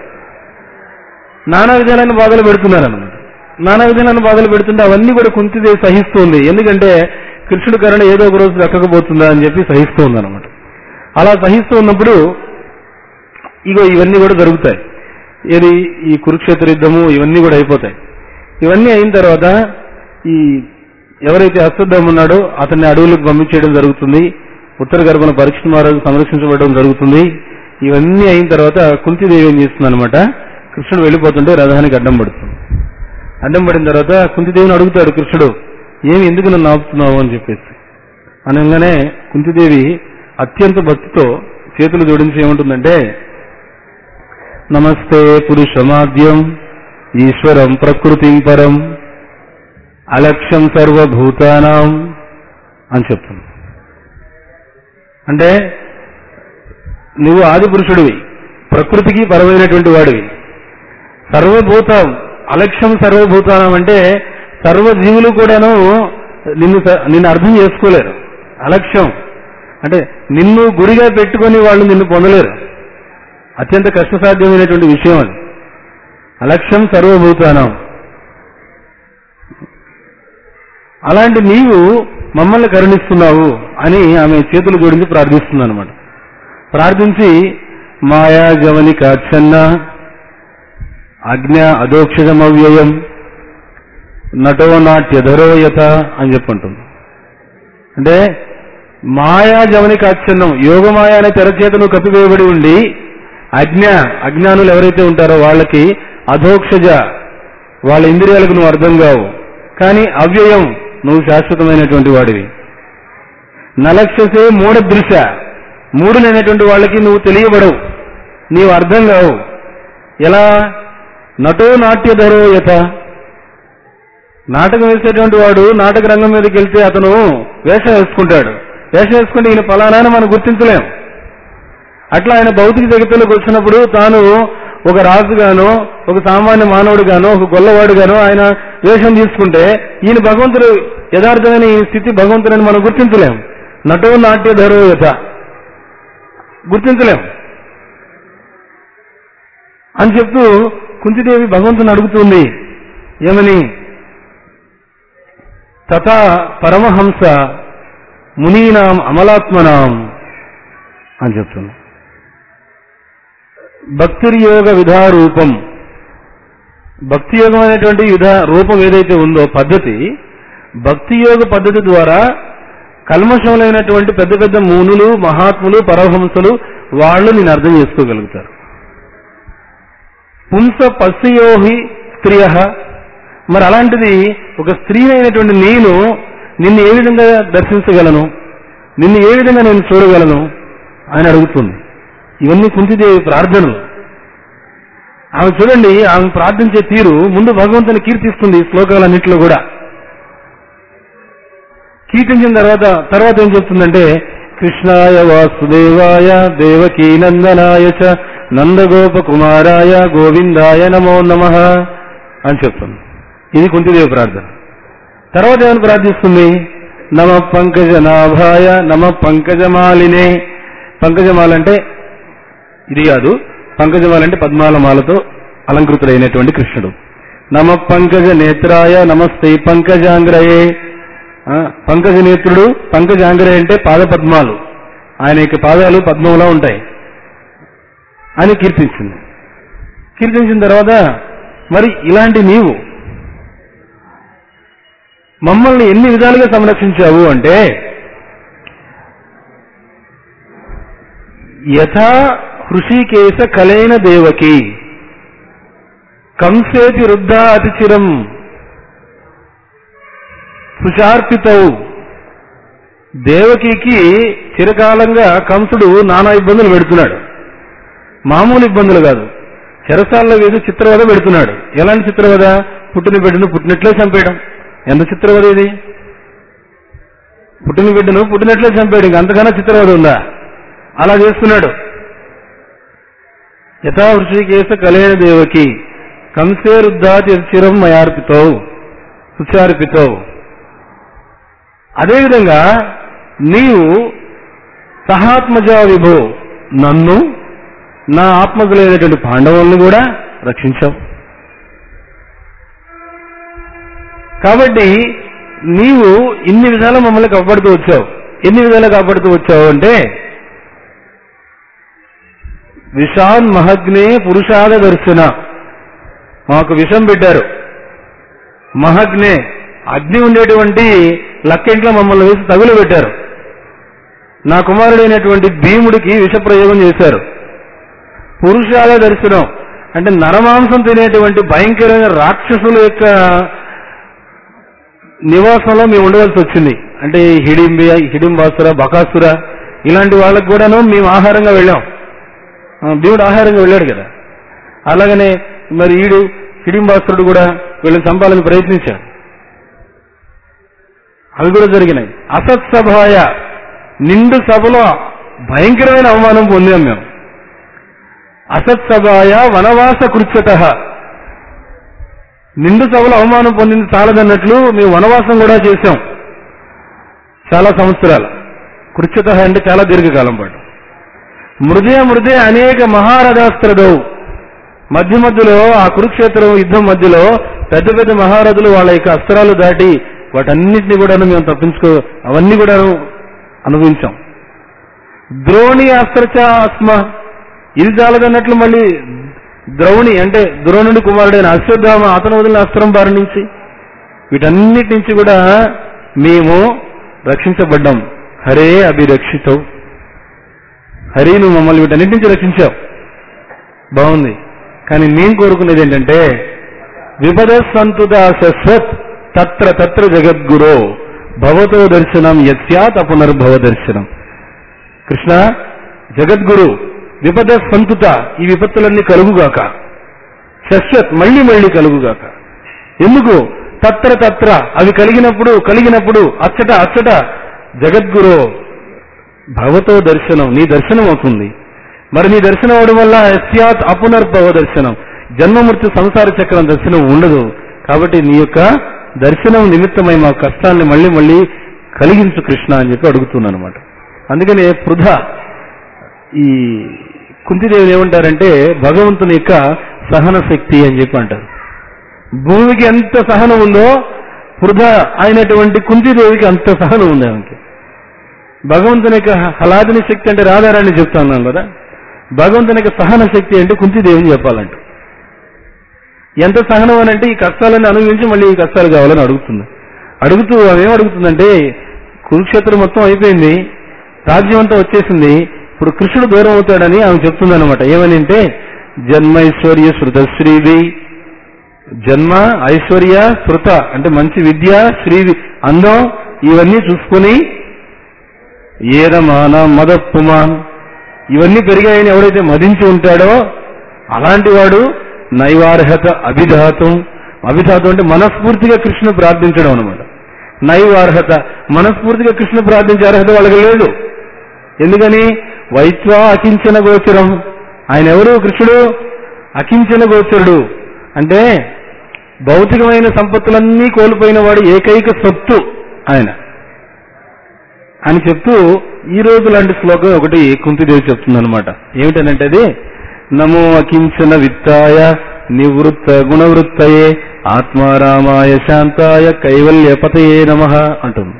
నానా విధానాన్ని బాధలు పెడుతున్నారు అన్నమాట నానా విధానాన్ని బాధలు పెడుతుంటే అవన్నీ కూడా కుంతిదేవి సహిస్తుంది ఎందుకంటే కృష్ణుడి కరుణ ఏదో ఒక రోజు దక్కకపోతుందా అని చెప్పి సహిస్తూ ఉందన్నమాట అలా సహిస్తూ ఉన్నప్పుడు ఇగో ఇవన్నీ కూడా జరుగుతాయి ఏది ఈ కురుక్షేత్ర యుద్ధము ఇవన్నీ కూడా అయిపోతాయి ఇవన్నీ అయిన తర్వాత ఈ ఎవరైతే అశ్వత్థం ఉన్నాడో అతన్ని అడవులకు పంపించేయడం జరుగుతుంది ఉత్తర గర్భన పరీక్ష మహారాజు సంరక్షించబడడం జరుగుతుంది ఇవన్నీ అయిన తర్వాత కుంతిదేవి ఏం చేస్తుంది అనమాట కృష్ణుడు వెళ్ళిపోతుంటే రథానికి అడ్డం పడుతుంది అడ్డం పడిన తర్వాత కుంతిదేవిని అడుగుతాడు కృష్ణుడు ఏమి ఎందుకు నన్ను ఆపుతున్నావు అని చెప్పేసి అనగానే కుంతిదేవి అత్యంత భక్తితో చేతులు జోడించి ఏముంటుందంటే నమస్తే పురుషమాద్యం ఈశ్వరం ప్రకృతిం పరం అలక్ష్యం సర్వభూతానాం అని చెప్తుంది అంటే నువ్వు ఆది పురుషుడివి ప్రకృతికి పరమైనటువంటి వాడివి సర్వభూతం అలక్ష్యం సర్వభూతానం అంటే సర్వజీవులు కూడాను నిన్ను స- నిన్ను అర్థం చేసుకోలేరు అలక్ష్యం అంటే నిన్ను గురిగా పెట్టుకొని వాళ్ళు నిన్ను పొందలేరు అత్యంత కష్టసాధ్యమైనటువంటి విషయం అది అలక్ష్యం సర్వభూతానం అలాంటి నీవు మమ్మల్ని కరుణిస్తున్నావు అని ఆమె చేతులు జోడించి ప్రార్థిస్తుంది అనమాట ప్రార్థించి మాయా గమని కాచ్చన్న అజ్ఞ అదోక్షజమవ్యయం నటో నాట్యధరో యథ అని చెప్పంటుంది అంటే మాయా జవని కాచ్చన్నం యోగమాయ అనే తెరచేతను కప్పివేయబడి ఉండి అజ్ఞ అజ్ఞానులు ఎవరైతే ఉంటారో వాళ్ళకి అధోక్షజ వాళ్ళ ఇంద్రియాలకు నువ్వు అర్థం కావు కానీ అవ్యయం నువ్వు శాశ్వతమైనటువంటి వాడివి నలక్షసే మూఢ దృశ మూడు లేనటువంటి వాళ్ళకి నువ్వు తెలియబడవు నీవు అర్థం కావు ఎలా నటో నాట్యధరో యథ నాటకం వేసేటువంటి వాడు నాటక రంగం మీదకి వెళ్తే అతను వేషం వేసుకుంటాడు వేషం వేసుకుంటే ఈయన ఫలానా అని మనం గుర్తించలేం అట్లా ఆయన భౌతిక జగత్తులోకి వచ్చినప్పుడు తాను ఒక రాజుగానో ఒక సామాన్య మానవుడిగానో ఒక గొల్లవాడుగానో ఆయన వేషం తీసుకుంటే ఈయన భగవంతుడు యథార్థమైన ఈ స్థితి భగవంతుడని మనం గుర్తించలేం నటో నాట్య ధరో యథ గుర్తించలేం అని చెప్తూ కుంతిదేవి భగవంతుని అడుగుతుంది ఏమని తథా పరమహంస మునీనాం అమలాత్మనాం అని చెప్తుంది భక్తిర్యోగ విధారూపం భక్తి యోగం అనేటువంటి విధా రూపం ఏదైతే ఉందో పద్ధతి భక్తి యోగ పద్ధతి ద్వారా కల్మషములైనటువంటి పెద్ద పెద్ద మునులు మహాత్ములు పరమహంసలు వాళ్ళు నేను అర్థం చేసుకోగలుగుతారు పుంస పశ్యోహి స్త్రియ మరి అలాంటిది ఒక స్త్రీ అయినటువంటి నేను నిన్ను ఏ విధంగా దర్శించగలను నిన్ను ఏ విధంగా నేను చూడగలను అని అడుగుతుంది ఇవన్నీ కుంతిదేవి ప్రార్థనలు ఆమె చూడండి ఆమె ప్రార్థించే తీరు ముందు భగవంతుని కీర్తిస్తుంది ఈ శ్లోకాలన్నింటిలో కూడా కీర్తించిన తర్వాత తర్వాత ఏం చెప్తుందంటే కృష్ణాయ వాసుదేవాయ దేవకీ నందనాయ చ నందగోపకుమారాయ గోవిందాయ నమో నమ అని చెప్తుంది ఇది కుంతిదేవి ప్రార్థన తర్వాత ఏమని ప్రార్థిస్తుంది నమ పంకజనాభాయ నమ పంకజమాలినే పంకజమాలంటే ఇది కాదు పంకజమాలంటే పద్మాల మాలతో అలంకృతుడైనటువంటి కృష్ణుడు నమ పంకజ నేత్రాయ నమస్తే పంకజాంగ్రయే ఆ, పంకజ నేత్రుడు పంకజాంగ్రయ అంటే పాద పద్మాలు ఆయన యొక్క పాదాలు పద్మంలా ఉంటాయి అని కీర్తించింది కీర్తించిన తర్వాత మరి ఇలాంటి నీవు మమ్మల్ని ఎన్ని విధాలుగా సంరక్షించావు అంటే యథా హృషికేశ కలైన దేవకి కంసేతి రుద్ధ అతిచిరం సుషార్పితవు దేవకికి చిరకాలంగా కంసుడు నానా ఇబ్బందులు పెడుతున్నాడు మామూలు ఇబ్బందులు కాదు చెరసాల్లో వేసి చిత్రవద పెడుతున్నాడు ఎలాంటి చిత్రవద పుట్టిన బిడ్డను పుట్టినట్లే చంపేయడం ఎంత చిత్రవద ఇది పుట్టిన బిడ్డను పుట్టినట్లే చంపేయడం ఇంక అంతకన్నా చిత్రవద ఉందా అలా చేస్తున్నాడు యథా వృషికేశ కలైన దేవకి కంసే రుద్ధాతి చిరం మయార్పితవు సుచార్పితవు అదేవిధంగా నీవు సహాత్మజా విభో నన్ను నా ఆత్మకులైనటువంటి పాండవులను కూడా రక్షించావు కాబట్టి నీవు ఇన్ని విధాలు మమ్మల్ని కాపాడుతూ వచ్చావు ఎన్ని విధాలు కాపాడుతూ వచ్చావు అంటే విషాన్ మహగ్నే పురుషాద దర్శన మాకు విషం పెట్టారు మహగ్నే అగ్ని ఉండేటువంటి లక్కెంట్లో మమ్మల్ని వేసి తగులు పెట్టారు నా కుమారుడైనటువంటి భీముడికి విష ప్రయోగం చేశారు పురుషాల దర్శనం అంటే నరమాంసం తినేటువంటి భయంకరమైన రాక్షసుల యొక్క నివాసంలో మేము ఉండవలసి వచ్చింది అంటే హిడింబి హిడింబాసుర బకాసుర ఇలాంటి వాళ్ళకు కూడాను మేము ఆహారంగా వెళ్ళాం ఆ, భీముడు ఆహారంగా వెళ్ళాడు కదా అలాగనే మరి ఈడు హిడింబాసురుడు కూడా వీళ్ళని చంపాలని ప్రయత్నించాడు అవి కూడా జరిగినాయి అసత్సభాయ నిండు సభలో భయంకరమైన అవమానం పొందాం మేము అసత్సభాయ వనవాస కృత్యత నిండు సభలో అవమానం పొందింది చాలదన్నట్లు మేము వనవాసం కూడా చేశాం చాలా సంవత్సరాలు కృత్యత అంటే చాలా దీర్ఘకాలం పాటు మృదే మృదే అనేక మహారథాస్త్రదౌ మధ్య మధ్యలో ఆ కురుక్షేత్రం యుద్ధం మధ్యలో పెద్ద పెద్ద మహారథులు వాళ్ళ యొక్క అస్త్రాలు దాటి వాటన్నిటిని కూడా మేము తప్పించుకో అవన్నీ కూడా అనుభవించాం ద్రోణి అస్త్రచ అస్మ ఇది చాలదన్నట్లు మళ్ళీ ద్రౌణి అంటే ద్రోణుడి కుమారుడైన అశ్వత్థామ అతను వదిలిన అస్త్రం బారి నుంచి వీటన్నిటి నుంచి కూడా మేము రక్షించబడ్డాం హరే అభిరక్షితవు హరి నువ్వు మమ్మల్ని వీటన్నిటి నుంచి రక్షించావు బాగుంది కానీ మేము కోరుకునేది ఏంటంటే విపద సంతుద శశ్వత్ తత్ర తత్ర జగద్గురో భవతో దర్శనం యస్యాత్ అపునర్భవ దర్శనం కృష్ణ జగద్గురు విపద సంతుత ఈ విపత్తులన్నీ కలుగుగాక శశ్వత్ మళ్ళీ మళ్ళీ కలుగుగాక ఎందుకు తత్ర తత్ర అవి కలిగినప్పుడు కలిగినప్పుడు అచ్చట అచ్చట జగద్గురు భవతో దర్శనం నీ దర్శనం అవుతుంది మరి నీ దర్శనం అవడం వల్ల యస్యాత్ అపునర్భవ దర్శనం జన్మమృత్యు సంసార చక్రం దర్శనం ఉండదు కాబట్టి నీ యొక్క దర్శనం నిమిత్తమై మా కష్టాన్ని మళ్ళీ మళ్ళీ కలిగించు కృష్ణ అని చెప్పి అడుగుతున్నాను అనమాట అందుకనే పృథ ఈ కుంతిదేవిని ఏమంటారంటే భగవంతుని యొక్క సహన శక్తి అని చెప్పి అంటారు భూమికి ఎంత సహనం ఉందో వృధ అయినటువంటి కుంతిదేవికి అంత సహనం ఉంది ఆమెకి భగవంతుని యొక్క హలాదిని శక్తి అంటే రాధారాణి చెప్తాను కదా భగవంతుని యొక్క సహన శక్తి అంటే కుంతిదేవిని చెప్పాలంట ఎంత సహనం అని అంటే ఈ కష్టాలను అనుభవించి మళ్ళీ ఈ కష్టాలు కావాలని అడుగుతుంది అడుగుతూ ఆమె ఏం అడుగుతుందంటే కురుక్షేత్రం మొత్తం అయిపోయింది రాజ్యం అంతా వచ్చేసింది ఇప్పుడు కృష్ణుడు దూరం అవుతాడని ఆమె చెప్తుంది అనమాట ఏమని అంటే జన్మైశ్వర్య శృతశ్రీవి జన్మ ఐశ్వర్య శృత అంటే మంచి విద్య శ్రీ అందం ఇవన్నీ చూసుకొని ఏదమాన మద పుమాన్ ఇవన్నీ పెరిగాయని ఎవడైతే మదించి ఉంటాడో అలాంటి వాడు నైవార్హత అభిధాతం అభిధాతం అంటే మనస్ఫూర్తిగా కృష్ణ ప్రార్థించడం అనమాట నైవార్హత మనస్ఫూర్తిగా కృష్ణ ప్రార్థించే అర్హత వాళ్ళకి లేదు ఎందుకని వైత్వా అకించన గోచరం ఆయన ఎవరు కృష్ణుడు అకించన గోచరుడు అంటే భౌతికమైన సంపత్తులన్నీ కోల్పోయిన వాడు ఏకైక సొత్తు ఆయన అని చెప్తూ ఈ రోజు లాంటి శ్లోకం ఒకటి కుంతిదేవి చెప్తుందనమాట ఏమిటనంటే అది నమో అకించన విత్తాయ నివృత్త గుణవృత్తయే ఆత్మారామాయ శాంతాయ కైవల్యపతయే నమ అంటుంది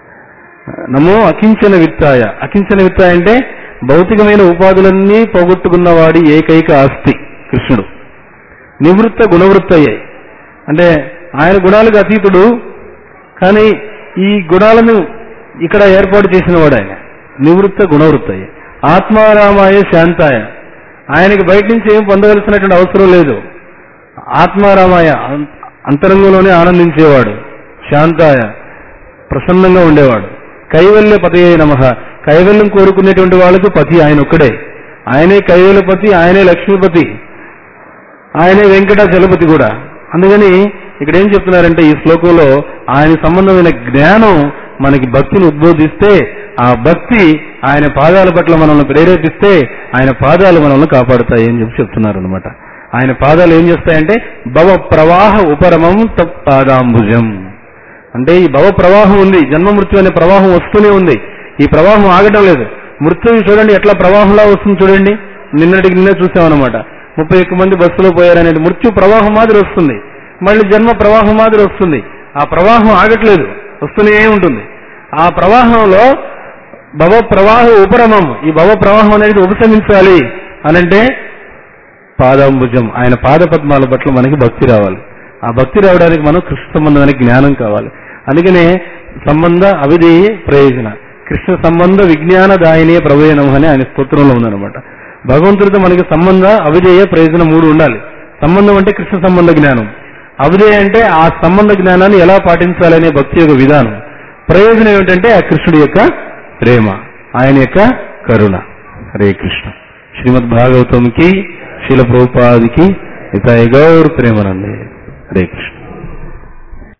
నమో అకించన విత్తాయ అకించన విత్తాయ అంటే భౌతికమైన ఉపాధులన్నీ పోగొట్టుకున్నవాడి ఏకైక ఆస్తి కృష్ణుడు నివృత్త గుణవృత్తయ్యే అంటే ఆయన గుణాలకు అతీతుడు కానీ ఈ గుణాలను ఇక్కడ ఏర్పాటు చేసిన వాడు ఆయన నివృత్త గుణవృత్తయ్య ఆత్మారామాయ శాంతాయ ఆయనకి బయట నుంచి ఏం పొందవలసినటువంటి అవసరం లేదు ఆత్మారామాయ అం- అంతరంగంలోనే ఆనందించేవాడు శాంతాయ ప్రసన్నంగా ఉండేవాడు కైవల్య పతి నమ కైవల్యం కోరుకునేటువంటి వాళ్ళకు పతి ఆయన ఒక్కడే ఆయనే కైవల్యపతి ఆయనే లక్ష్మీపతి ఆయనే వెంకటాచలపతి కూడా అందుకని ఇక్కడ ఏం చెప్తున్నారంటే ఈ శ్లోకంలో ఆయన సంబంధమైన జ్ఞానం మనకి భక్తిని ఉద్బోధిస్తే ఆ భక్తి ఆయన పాదాల పట్ల మనల్ని ప్రేరేపిస్తే ఆయన పాదాలు మనల్ని కాపాడుతాయి అని చెప్పి చెప్తున్నారు అనమాట ఆయన పాదాలు ఏం చేస్తాయంటే భవ ప్రవాహ ఉపరమం తత్పాదాంబుజం అంటే ఈ భవ ప్రవాహం ఉంది జన్మ మృత్యు అనే ప్రవాహం వస్తూనే ఉంది ఈ ప్రవాహం ఆగడం లేదు మృత్యువు చూడండి ఎట్లా ప్రవాహంలా వస్తుంది చూడండి నిన్నటికి నిన్నే చూసామన్నమాట ముప్పై ఒక్క మంది బస్సులో పోయారనేది మృత్యు ప్రవాహం మాదిరి వస్తుంది మళ్ళీ జన్మ ప్రవాహం మాదిరి వస్తుంది ఆ ప్రవాహం ఆగట్లేదు వస్తూనే ఉంటుంది ఆ ప్రవాహంలో భవ ప్రవాహ ఉపరమం ఈ భవ ప్రవాహం అనేది ఉపశమించాలి అనంటే పాదాంబుజం ఆయన పాద పద్మాల పట్ల మనకి భక్తి రావాలి ఆ భక్తి రావడానికి మనం కృష్ణ సంబంధమైన జ్ఞానం కావాలి అందుకనే సంబంధ అవిధేయ ప్రయోజన కృష్ణ సంబంధ విజ్ఞాన దాయినే ప్రవచనం అని ఆయన స్తోత్రంలో ఉందన్నమాట భగవంతుడితో మనకి సంబంధ అవిధేయ ప్రయోజనం మూడు ఉండాలి సంబంధం అంటే కృష్ణ సంబంధ జ్ఞానం అవిధేయ అంటే ఆ సంబంధ జ్ఞానాన్ని ఎలా పాటించాలనే భక్తి యొక్క విధానం ప్రయోజనం ఏమిటంటే ఆ కృష్ణుడి యొక్క ప్రేమ ఆయన యొక్క కరుణ హరే కృష్ణ శ్రీమద్ భాగవతంకి శిల ప్రభుపాదికి ఇతాయి గౌర్ ప్రేమనందే హరే కృష్ణ